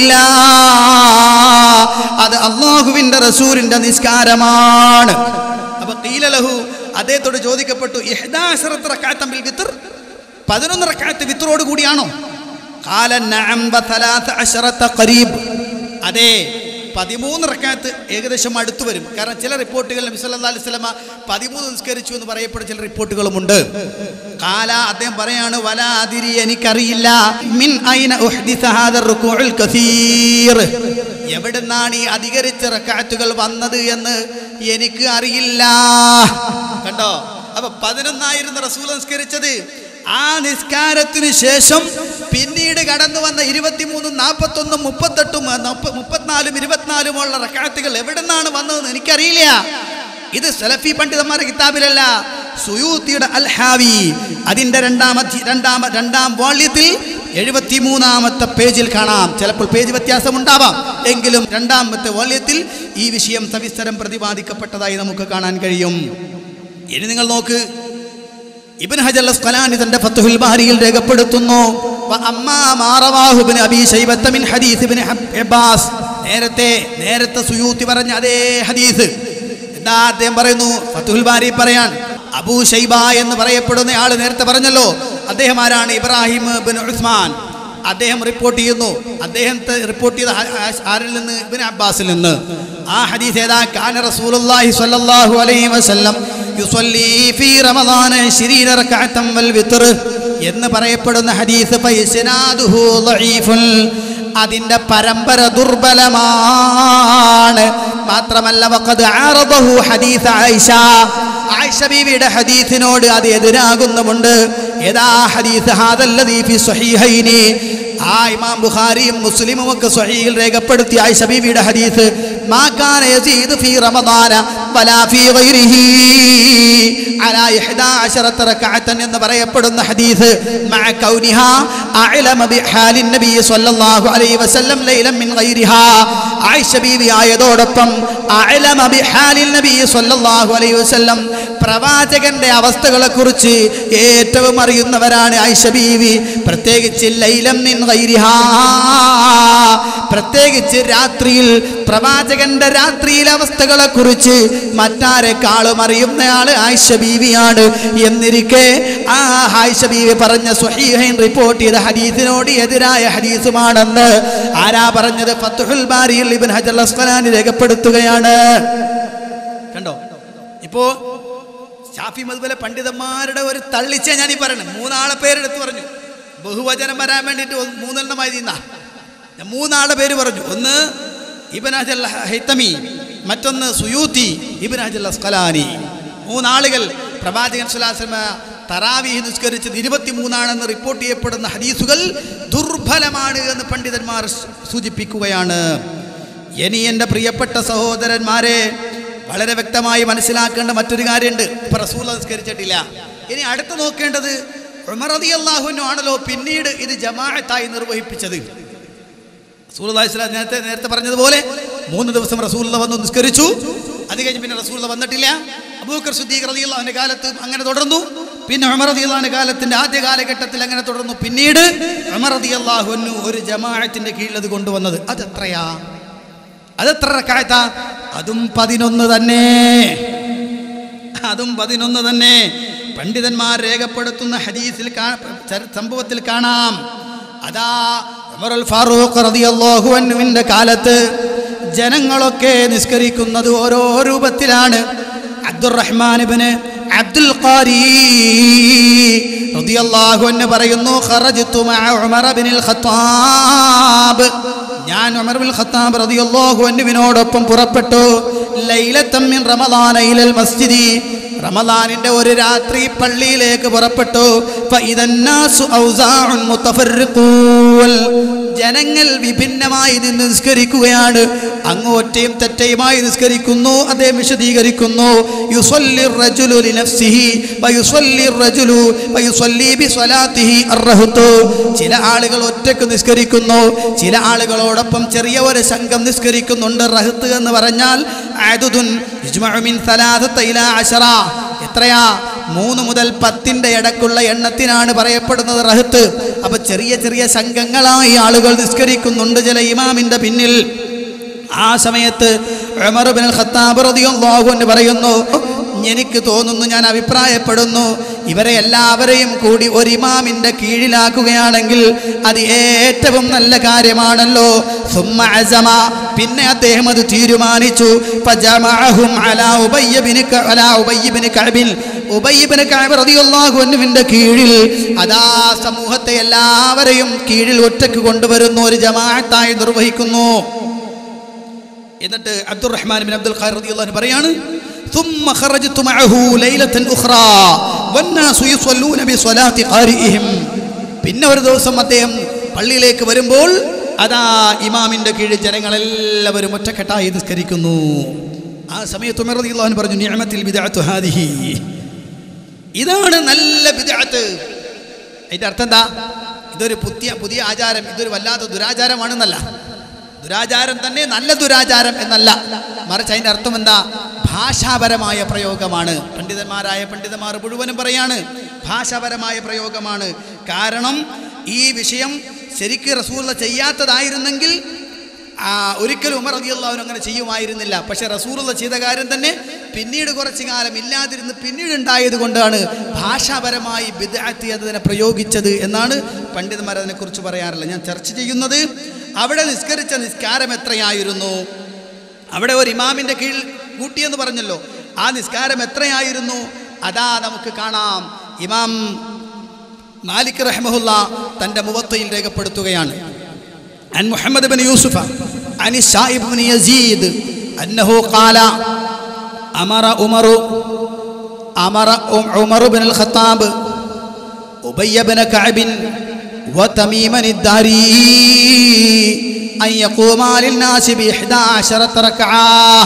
A: റസൂലില്ലാഹ് അത് അള്ളാഹുവിന്റെ റസൂലിന്റെ നിസ്കാരമാണ് അപ്പൊ ഖീലലഹു അദ്ദേഹത്തോട് ചോദിക്കപ്പെട്ടു ഇഹ്ദാശറത്ത് റക്അത്തൻ ബിൽ വിത്ർ പതിനൊന്ന് റക്അത്ത് വിത്രോട് കൂടിയാണോ ഖാല നഅം വതലാത്ത അശറത്ത ഖരീബ് അതെ പതിമൂന്ന് റക്കാത്ത് ഏകദേശം അടുത്ത് വരും കാരണം ചില റിപ്പോർട്ടുകൾ നബി സല്ലല്ലാഹു അലൈഹി വസല്ലമ പതിമൂന്ന് നിസ്കരിച്ചു എന്ന് പറയപ്പെടുന്ന ചില റിപ്പോർട്ടുകളുമുണ്ട് കാല അദ്ദേഹം പറയാണ് വല അതിരി എനിക്കറിയില്ല മിൻ ഐന ഉഹ്ദിസ ഹാദർ റുകൂഉൽ കസീർ എവിടുന്നാണ് ഈ അധികരിച്ച റക്കാത്തുകൾ വന്നത് എന്ന് എനിക്ക് അറിയില്ല കണ്ടോ അപ്പൊ പതിനൊന്നായിരുന്നു റസൂൽ നിസ്കരിച്ചത് ആ നിസ്കാരത്തിന് ശേഷം പിന്നീട് കടന്നു വന്ന ഇരുപത്തിമൂന്നും നാൽപ്പത്തൊന്നും മുപ്പത്തെട്ടും ആ, മുപ്പ- മുപ്പത്തിനാലും ഇരുപത്തിനാലുമുള്ള റക്കാത്തുകൾ എവിടെ നിന്നാണ് വന്നതെന്ന് എനിക്കറിയില്ല ഇത് സലഫി പണ്ഡിതന്മാരുടെ കിതാബിലല്ല സുയൂത്തിയുടെ അൽ ഹാവി അതിന്റെ രണ്ടാം അധ്യ- രണ്ടാം രണ്ടാം വാള്യത്തിൽ എഴുപത്തിമൂന്നാമത്തെ പേജിൽ കാണാം ചിലപ്പോൾ പേജ് വ്യത്യാസം ഉണ്ടാവാം എങ്കിലും രണ്ടാമത്തെ വാള്യത്തിൽ ഈ വിഷയം സവിസ്തരം പ്രതിപാദിക്കപ്പെട്ടതായി നമുക്ക് കാണാൻ കഴിയും ഇനി നിങ്ങൾ നോക്ക് ഇബ്ൻ ഹജർ അസ്ഖലാനി തന്റെ ഫത്ഹുൽ ബാരിയിൽ രേഖപ്പെടുത്തുന്നു വ അമ്മാ മാ റവാഹു ഇബ്നു അബീ ശൈബത്ത മിൻ ഹദീസ് ഇബ്നു ഹബ്- അബ്ബാസ് നേരത്തെ നേരത്തെ സുയൂത്തി പറഞ്ഞ അതേ ഹദീസ് എന്താ അദ്ദേഹം പറയുന്നു ഫത്ഹുൽ ബാരി പറയാൻ അബൂ ഷൈബ എന്ന് പറയപ്പെടുന്ന ആൾ നേരത്തെ പറഞ്ഞല്ലോ അദ്ദേഹം ആരാണ് ഇബ്രാഹിം ബിൻ ഉസ്മാൻ അദ്ദേഹം റിപ്പോർട്ട് ചെയ്യുന്നു അദ്ദേഹത്തെ റിപ്പോർട്ട് ചെയ്ത ആ- ആ- ആരിൽ നിന്ന് ഇബ്നു അബ്ബാസിൽ നിന്ന് ആ ഹദീസ് ഏതാ കാന റസൂലുള്ളാഹി സ്വല്ലല്ലാഹു അലൈഹി വസല്ലം യുസല്ലി ഫീ റമദാന 20 റക്അത്തൻ വൽ വിത്ർ എന്ന് പറയപ്പെടുന്ന ഹദീസ് ഫൈസ്നാദുഹു ളഈഫുൻ അതിന്റെ പരമ്പര ദുർബലമാണ് മാത്രമല്ല വഖദ് ആറദഹു ഹദീസ് ആയിഷ ആയിഷ ബീവിയുടെ ഹദീസിനോട് അത് എതിരാകുന്നുമുണ്ട് ഏതാ ഹദീസ് ഹാദല്ലദീ ഫി സ്വഹീഹൈനി ആ ഇമാം ബുഖാരിയും മുസ്ലിമും ഒക്കെ സ്വഹീഹിൽ രേഖപ്പെടുത്തിയ ആയിഷ ബീവിയുടെ ഹദീസ് മാ കാന യസീദു ഫീ റമദാന വലാ ഫീ ഗൈരിഹി അലാ ഇഹ്ദാ അശറത റകഅത്തൻ എന്ന് പറയപ്പെടുന്ന ഹദീസ് മഅ കൗനിഹാ അഅലമ ബിഹാലിൻ നബി സ്വല്ലല്ലാഹു അലൈഹി വസല്ലം ലൈലൻ മിൻ ഗൈരിഹാ ആയിഷ ബീവി ആയതോടൊപ്പം അഅലമ ബിഹാലിൻ നബി സ്വല്ലല്ലാഹു അലൈഹി വസല്ലം പ്രവാചകന്റെ അവസ്ഥകളെ കുറിച്ച് ഏറ്റവും അറിയുന്നവരാണ് ആയിഷ ബീവി പ്രത്യേകിച്ച് ലൈലം മിൻ ഗൈരിഹാ പ്രത്യേകിച്ച് രാത്രിയിൽ പ്രവാചകന്റെ രാത്രിയിലെ അവസ്ഥകളെ കുറിച്ച് മറ്റാരെക്കാളും അറിയുന്നയാള് ആയിഷ ബീവിയാണ് എന്നിരിക്കെ ആ ആയിഷ ബീവി പറഞ്ഞ സ്വഹീഹൈൻ റിപ്പോർട്ട് ചെയ്ത ഹദീസിനോട് എതിരായ ഹദീസുമാണെന്ന് ആരാ പറഞ്ഞത് ഫത്തുഹുൽ ബാരിയിൽ ഇബ്ൻ ഹജർ അസ്ഖലാനി രേഖപ്പെടുത്തുകയാണ് കണ്ടോ ഇപ്പോ ഷാഫി മതുപോലെ പണ്ഡിതന്മാരുടെ ഒരു തള്ളിച്ച ഞാൻ ഈ പറയണം മൂന്നാളെ പേരെടുത്ത് പറഞ്ഞു ബഹുവചനം വരാൻ വേണ്ടിയിട്ട് ഒന്ന് മൂന്നെണ്ണമായി നിന്നാ ഞാൻ മൂന്നാളുടെ പേര് പറഞ്ഞു ഒന്ന് ഇബൻ അജൽ ഹൈത്തമി മറ്റൊന്ന് സുയൂത്തി ഇബൻ അജൽ അസ്കലാനി മൂന്നാളുകൾ പ്രവാചകൻ സുലാസ്ലമ തറാവീഹ് നിസ്കരിച്ചത് ഇരുപത്തി മൂന്നാണെന്ന് റിപ്പോർട്ട് ചെയ്യപ്പെടുന്ന ഹദീസുകൾ ദുർബലമാണ് എന്ന് പണ്ഡിതന്മാർ സൂചിപ്പിക്കുകയാണ് ഇനി എൻ്റെ പ്രിയപ്പെട്ട സഹോദരന്മാരെ വളരെ വ്യക്തമായി മനസ്സിലാക്കേണ്ട മറ്റൊരു കാര്യമുണ്ട് ഇപ്പൊ റസൂൽ നിസ്കരിച്ചിട്ടില്ല ഇനി അടുത്ത് നോക്കേണ്ടത് ഉമർ റതി അള്ളാഹുവിനു ആണല്ലോ പിന്നീട് ഇത് ജമാഅത്തായി നിർവഹിപ്പിച്ചത് റസൂൽ അള്ളാഹിസ്ലാം നേരത്തെ നേരത്തെ പറഞ്ഞതുപോലെ മൂന്ന് ദിവസം റസൂൽ വന്ന് നിസ്കരിച്ചു അത് കഴിഞ്ഞ് പിന്നെ റസൂൽ വന്നിട്ടില്ല അബൂക്കർ സുദ്ദീഖ് റതി അള്ളാഹുവിന്റെ കാലത്ത് അങ്ങനെ തുടർന്നു പിന്നെ ഉമർ റതി അള്ളാഹിന്റെ കാലത്തിന്റെ ആദ്യ കാലഘട്ടത്തിൽ അങ്ങനെ തുടർന്നു പിന്നീട് ഉമർ റതി അള്ളാഹുവിനു ഒരു ജമാഅത്തിന്റെ കീഴിൽ അത് കൊണ്ടുവന്നത് അതെത്രയാ അതെത്ര റക്കായത്ത അതും പതിനൊന്ന് തന്നെ അതും പതിനൊന്ന് തന്നെ പണ്ഡിതന്മാർ രേഖപ്പെടുത്തുന്ന ഹദീസിൽ കാ- ചരി- സംഭവത്തിൽ കാണാം അതാ ഉമറുൽ ഫാറൂഖ് റളിയല്ലാഹു അൻഹുവിന്റെ കാലത്ത് ജനങ്ങളൊക്കെ നിസ്കരിക്കുന്നത് ഓരോ രൂപത്തിലാണ് അബ്ദുറഹ്മാൻ ഇബ്ന് അബ്ദുൽ ഖാരി റളിയല്ലാഹു അൻഹു പറയുന്നു ഖറജ്തു മഅ ഉമർ ഇബ്നുൽ ഖത്താബ് ഞാൻ ഉമർ ബിൻ ഖത്താബ് റളിയല്ലാഹു അൻഹുവിനോടൊപ്പം പുറപ്പെട്ടു ലൈലത്തം മിൻ റമളാന ഇലൽ മസ്ജിദി റമളാനിന്റെ ഒരു രാത്രി പള്ളിയിലേക്ക് പുറപ്പെട്ടു ഫഇദന്നാസു ഔസാഉൻ മുതഫർരിഖൂൻ ജനങ്ങൾ വിഭിന്നമായി നിന്ന് നിസ്കരിക്കുകയാണ് അങ്ങോറ്റയും തെറ്റയുമായി നിസ്കരിക്കുന്നു അദ്ദേഹം വിശദീകരിക്കുന്നു യുസല്ലി റജുലു ലിനഫ്സിഹി വയുസല്ലി റജുലു വയുസല്ലി ബിസ്വലാത്തിഹി അർറഹ്തു ചില ആളുകൾ ഒറ്റക്ക് നിസ്കരിക്കുന്നു ചില ആളുകളോടൊപ്പം ചെറിയ ഒരു സംഘം നിസ്കരിക്കുന്നുണ്ട് റഹത്ത് എന്ന് പറഞ്ഞാൽ അദുദുൻ യുജ്മഉ മിൻ സലാസത്ത ഇലാ അശറ എത്രയാ മൂന്ന് മുതൽ പത്തിന്റെ ഇടക്കുള്ള എണ്ണത്തിനാണ് പറയപ്പെടുന്നത് റഹത്ത് അപ്പൊ ചെറിയ ചെറിയ സംഘങ്ങളായി ആളുകൾ നിസ്കരിക്കുന്നുണ്ട് ചില ഇമാമിന്റെ പിന്നിൽ ആ സമയത്ത് ഉമർ ബിൻ ഖത്താബ് റളിയല്ലാഹു അൻഹു പറയുന്നു എനിക്ക് തോന്നുന്നു ഞാൻ അഭിപ്രായപ്പെടുന്നു ഇവരെ എല്ലാവരെയും കൂടി ഒരു ഇമാമിന്റെ കീഴിലാക്കുകയാണെങ്കിൽ അത് ഏറ്റവും നല്ല കാര്യമാണല്ലോ സുമ്മ അസമ പിന്നെ അദ്ദേഹം അത് തീരുമാനിച്ചു ഫജമഅഹും അലാ ഉബയ്യ ബിൻ ക- അലാ ഉബയ്യ ബിൻ കഅബിൽ ഉബയ്യ ബിൻ കഅബ് റളിയല്ലാഹു അൻഹുവിന്റെ കീഴിൽ അതാ സമൂഹത്തെ എല്ലാവരെയും കീഴിൽ ഒറ്റക്ക് കൊണ്ടുവരുന്നു ഒരു ജമാഅത്തായി നിർവഹിക്കുന്നു എന്നിട്ട് അബ്ദുറഹ്മാൻ ബിൻ അബ്ദുൽ ഖാർ റളിയല്ലാഹു അൻഹു പറയാണ് ثم خرجت معه ليلة أخرى والناس يصلون بصلاة قارئهم പിന്നെ ഒരു ദിവസം അദ്ദേഹം പള്ളിയിലേക്ക് വരുമ്പോൾ അതാ ഇമാമിന്റെ കീഴിൽ ജനങ്ങളെല്ലാവരും ഒറ്റക്കെട്ടായി നിസ്കരിക്കുന്നു ആ സമയത്ത് ഉമർ റളിയല്ലാഹു അൻഹു പറഞ്ഞു നിഅമത്തിൽ ബിദ്അത്തു ഹാദിഹി ഇതാണ് നല്ല ബിദ്അത്ത് അതിന്റെ അർത്ഥം എന്താ ഇതൊരു പുതിയ പുതിയ ആചാരം ഇതൊരു വല്ലാത്ത ദുരാചാരമാണെന്നല്ല ദുരാചാരം തന്നെ നല്ല ദുരാചാരം എന്നല്ല മറിച്ച് അതിന്റെ അർത്ഥം എന്താ ഭാഷാപരമായ പ്രയോഗമാണ് പണ്ഡിതന്മാരായ പണ്ഡിതന്മാർ മുഴുവനും പറയാണ് ഭാഷാപരമായ പ്രയോഗമാണ് കാരണം ഈ വിഷയം ശരിക്ക് റസൂല ചെയ്യാത്തതായിരുന്നെങ്കിൽ ആ, ഒരിക്കലും ഉമർ റളിയല്ലാഹു അങ്ങനെ ചെയ്യുമായിരുന്നില്ല പക്ഷെ റസൂലുള്ള ചെയ്ത കാര്യം തന്നെ പിന്നീട് കുറച്ചു കാലം ഇല്ലാതിരുന്ന് പിന്നീട് ഉണ്ടായത് കൊണ്ടാണ് ഭാഷാപരമായി ബിദ്അത്ത് എന്നതിനെ പ്രയോഗിച്ചത് എന്നാണ് പണ്ഡിതന്മാർ അതിനെക്കുറിച്ച് പറയാറില്ല ഞാൻ ചർച്ച ചെയ്യുന്നത് അവിടെ നിസ്കരിച്ച നിസ്കാരം എത്രയായിരുന്നു അവിടെ ഒരു ഇമാമിന്റെ കീഴിൽ കൂട്ടിയെന്ന് പറഞ്ഞല്ലോ ആ നിസ്കാരം എത്രയായിരുന്നു അതാ നമുക്ക് കാണാം ഇമാം മാലിക് റഹ്മഹുല്ല തൻ്റെ മുവത്തയിൽ രേഖപ്പെടുത്തുകയാണ് عن محمد بن يوسف عن السائب بن يزيد أنه قال أمر عمر أمر عمر بن الخطاب أبي بن كعب وتميما الداري أن يقوما للناس بإحدى عشرة ركعة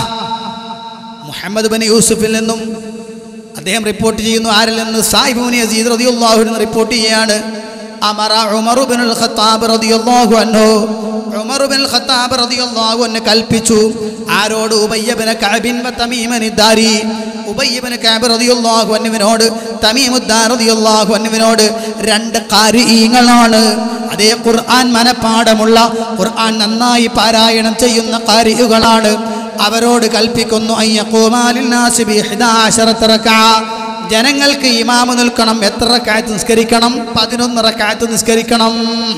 A: മുഹമ്മദ് ബൻ യൂസുഫിൽ നിന്നും അദ്ദേഹം റിപ്പോർട്ട് ചെയ്യുന്നു ആരിൽ നിന്ന് സാഹിബുൻ യസീദ് റളിയല്ലാഹു അൻഹു റിപ്പോർട്ട് ചെയ്യാണ് അമറ ഉമർ ബിനുൽ ഖത്താബ് റളിയല്ലാഹു അൻഹു ഉമർ ബിൻ ഖത്താബ് റളിയല്ലാഹു അൻഹു കൽപ്പിച്ചു ആരോട് ഉബയ്യ ബിൻ കഅബിൻ വ തമീമൻ ദാരി ഉബയ്യ ബിൻ കഅബ് റളിയല്ലാഹു അൻഹുവിനോട് തമീമുദ്ദാർ റളിയല്ലാഹു അൻഹുവിനോട് രണ്ട് കാരിയങ്ങളാണ് അതേ ഖുർആൻ മനപ്പാടമുള്ള ഖുർആൻ നന്നായി പാരായണം ചെയ്യുന്ന കാരിയുകളാണ് അവരോട് കൽപ്പിക്കുന്നു അയ്യക്കോമാലിന്നാസി ബിഹിദാശറത്ത് റക്അ. ജനങ്ങൾക്ക് ഇമാമ് നിൽക്കണം എത്ര റക്കായത്ത് നിസ്കരിക്കണം പതിനൊന്ന് റക്കായത്ത് നിസ്കരിക്കണം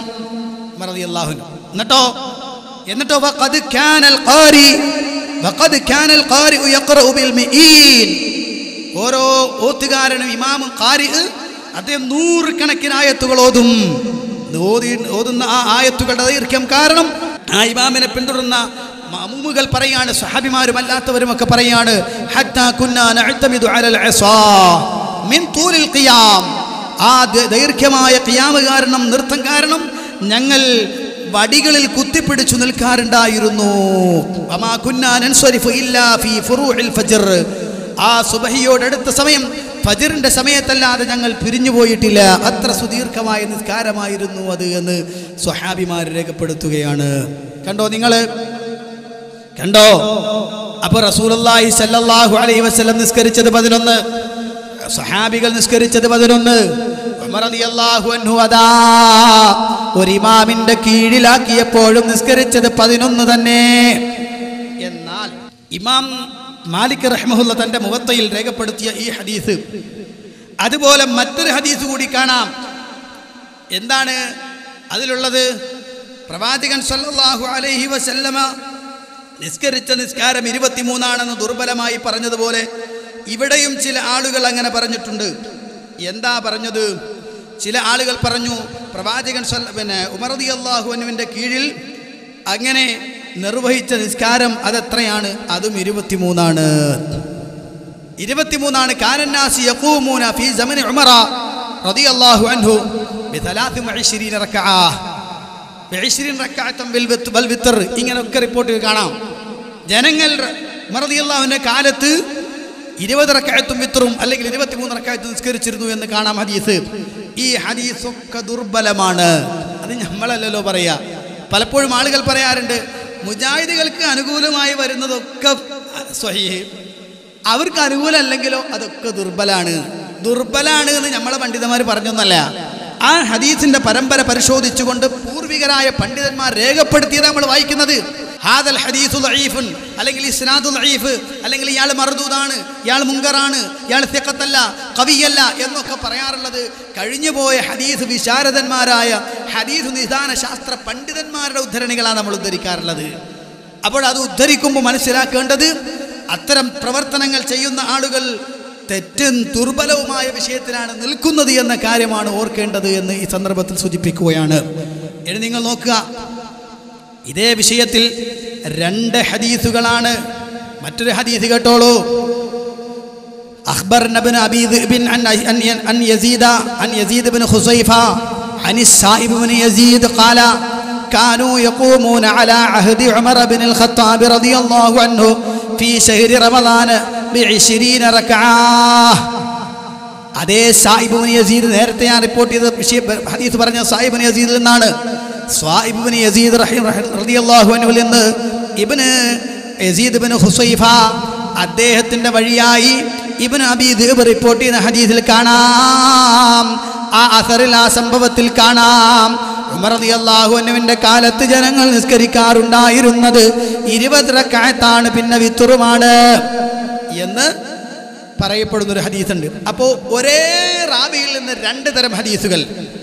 A: ഉമർ റളിയല്ലാഹു അൻഹു. എന്നിട്ടോ എന്നിട്ടോ വഖദ് കാനൽ ഖാരി വഖദ് കാനൽ ഖാരി യഖറഉ ബിൽ മിഈൻ ഓരോ ഓത്തുകാരനും ഇമാമും ഖാരി അദ്ദേഹം നൂറുകണക്കിന് ആയത്തുകൾ ഓതും ഓതി ഓതുന്ന ആ ആയത്തുകളുടെ ദൈർഘ്യം കാരണം ആ ഇമാമിനെ പിന്തുടർന്ന മഅമൂമുകൾ പറയാണ് സഹാബിമാരും അല്ലാത്തവരും ഒക്കെ പറയാണ് ഹത്താ കുന്നാ നഅ്തമിദു അലൽ അസാ മിൻ തൂലിൽ ഖിയാം ആ ദ- ദൈർഘ്യമായ ഖിയാമ് കാരണം നൃത്തം കാരണം ഞങ്ങൾ വടികളിൽ കുത്തിപ്പിടിച്ചു നിൽക്കാറുണ്ടായിരുന്നു വമാ കുന്നാ നൻസരിഫു ഇല്ലാ ഫീ ഫുറൂഇൽ ഫജ്ർ ആ സുബഹിയോടടുത്ത സമയം ഫജറിന്റെ സമയത്തല്ലാതെ ഞങ്ങൾ പിരിഞ്ഞു പോയിട്ടില്ല അത്ര സുദീർഘമായ നിസ്കാരമായിരുന്നു അത് എന്ന് സ്വഹാബിമാർ രേഖപ്പെടുത്തുകയാണ് കണ്ടോ നിങ്ങൾ കണ്ടോ അപ്പൊ റസൂലുള്ളാഹി സല്ലല്ലാഹു അലൈഹി വസല്ലം നിസ്കരിച്ചത് പതിനൊന്ന് സഹാബികൾ നിസ്കരിച്ചത് പതിനൊന്ന് ഉമർ റളിയല്ലാഹു അൻഹു അതാ ഒരു ഇമാമിന്റെ കീഴിലാക്കിയപ്പോഴും നിസ്കരിച്ചത് പതിനൊന്ന് തന്നെ എന്നാൽ ഇമാം മാലിക് റഹ്മഹുല്ല തന്റെ മുഖത്തയിൽ രേഖപ്പെടുത്തിയ ഈ ഹദീസ് അതുപോലെ മറ്റൊരു ഹദീസ് കൂടി കാണാം എന്താണ് അതിലുള്ളത് പ്രവാചകൻ സല്ലല്ലാഹു അലൈഹി വസല്ലമ നിസ്കരിച്ച നിസ്കാരം ഇരുപത്തിമൂന്നാണെന്ന് ദുർബലമായി പറഞ്ഞതുപോലെ ഇവിടെയും ചില ആളുകൾ അങ്ങനെ പറഞ്ഞിട്ടുണ്ട് എന്താ പറഞ്ഞത് ചില ആളുകൾ പറഞ്ഞു പ്രവാചകൻ സല്ല- പിന്നെ ഉമറദി അള്ളാഹുവിൻ്റെ കീഴിൽ അങ്ങനെ നിർവഹിച്ച നിസ്കാരം അതെത്രയാണ് അതും ഇരുപത്തിമൂന്നാണ് ഇരുപത്തിമൂന്നാണ് കാനന്നാസി യഖൂമൂന ഫീ സമനി ഉമറ റളിയല്ലാഹു അൻഹു ബിഥലാത്തി വഇശ്രീന റക്അ വഇശ്രീന റക്അത്തൻ ബിൽ വിത്ത് ബൽ വിത്തർ ഇങ്ങനെയൊക്കെ റിപ്പോർട്ടിൽ കാണാം ജനങ്ങൾ ഉമർ റളിയല്ലാഹുവിന്റെ കാലത്ത് ഇരുപത് റക്കായത്തും വിത്തറും അല്ലെങ്കിൽ ഇരുപത്തിമൂന്ന് റക്കായത്തും നിസ്കരിച്ചിരുന്നു എന്ന് കാണാം ഹദീസ് ഈ ഹദീസ് ഒക്കെ ദുർബലമാണ് അത് നമ്മളല്ലല്ലോ പറയാ പലപ്പോഴും ആളുകൾ പറയാറുണ്ട് മുജാഹിദുകൾക്ക് അനുകൂലമായി വരുന്നതൊക്കെ സ്വഹീഹ് അവർക്ക് അനുകൂലമല്ലെങ്കിലോ അതൊക്കെ ദുർബലാണ് ദുർബലാണ് എന്ന് നമ്മളെ പണ്ഡിതന്മാർ പറഞ്ഞൊന്നല്ല ആ ഹദീസിന്റെ പരമ്പര പരിശോധിച്ചുകൊണ്ട് പൂർവികരായ പണ്ഡിതന്മാർ രേഖപ്പെടുത്തിയത് നമ്മൾ വായിക്കുന്നത് ഹാദൽ ഹദീസു ലഈഫുൻ അല്ലെങ്കിൽ ഇസ്നാദു ലഈഫ് അല്ലെങ്കിൽ ഇയാൾ മർദൂദാണ് ഇയാൾ മുങ്കറാണ് ഇയാൾ തിക്കത്തല്ല കവിയല്ല എന്നൊക്കെ പറയാറുള്ളത് കഴിഞ്ഞുപോയ ഹദീസ് വിശാരദന്മാരായ ഹദീസ് നിദാന ശാസ്ത്ര പണ്ഡിതന്മാരുടെ ഉദ്ധരണികളാണ് നമ്മൾ ഉദ്ധരിക്കാറുള്ളത് അപ്പോൾ അത് ഉദ്ധരിക്കുമ്പോൾ മനസ്സിലാക്കേണ്ടത് അത്തരം പ്രവർത്തനങ്ങൾ ചെയ്യുന്ന ആളുകൾ തെറ്റും ദുർബലവുമായ വിഷയത്തിലാണ് നിൽക്കുന്നത് എന്ന കാര്യമാണ് ഓർക്കേണ്ടത് എന്ന് ഈ സന്ദർഭത്തിൽ സൂചിപ്പിക്കുകയാണ് ഇനി നിങ്ങൾ നോക്കുക ഇതേ വിഷയത്തിൽ രണ്ട് ഹദീസുകളാണ് മറ്റൊരു ഹദീസ് കേട്ടോളൂ أخبرنا ابن أبي ذئب عن عن عن يزيد عن يزيد بن خزيفة عن السائب بن يزيد قال كانوا يقومون على عهد عمر بن الخطاب رضي الله عنه في شهر رمضان بعشرين ركعة അതേ സായിബുബിൻ യസീദ് നേരത്തെ ഞാൻ റിപ്പോർട്ട് ചെയ്ത വിഷയ ഹദീസ് പറഞ്ഞ സായിബിൻ യസീദിൽ നിന്നാണ് സായിബുബിൻ യസീദ് റഹീം റളിയല്ലാഹു അൻഹുവിൽ നിന്ന് ഇബ്ന് യസീദ് ബിൻ ഹുസൈഫ അദ്ദേഹത്തിന്റെ വഴിയായി ഇബ്നു അബീ ദീബ് റിപ്പോർട്ട് ചെയ്യുന്ന ഹദീസിൽ കാണാം ആ അസറിൽ ആ സംഭവത്തിൽ കാണാം ഉമർ റളിയല്ലാഹു അൻഹുവിന്റെ കാലത്ത് ജനങ്ങൾ നിസ്കരിക്കാറുണ്ടായിരുന്നത് ഇരുപത് റക്അത്താണ് പിന്നെ വിത്തുറുമാണ് എന്ന് പറയപ്പെടുന്ന ഒരു ഹദീസുണ്ട് അപ്പോൾ ഒരേ റാവിയിൽ നിന്ന് രണ്ട് തരം ഹദീസുകൾ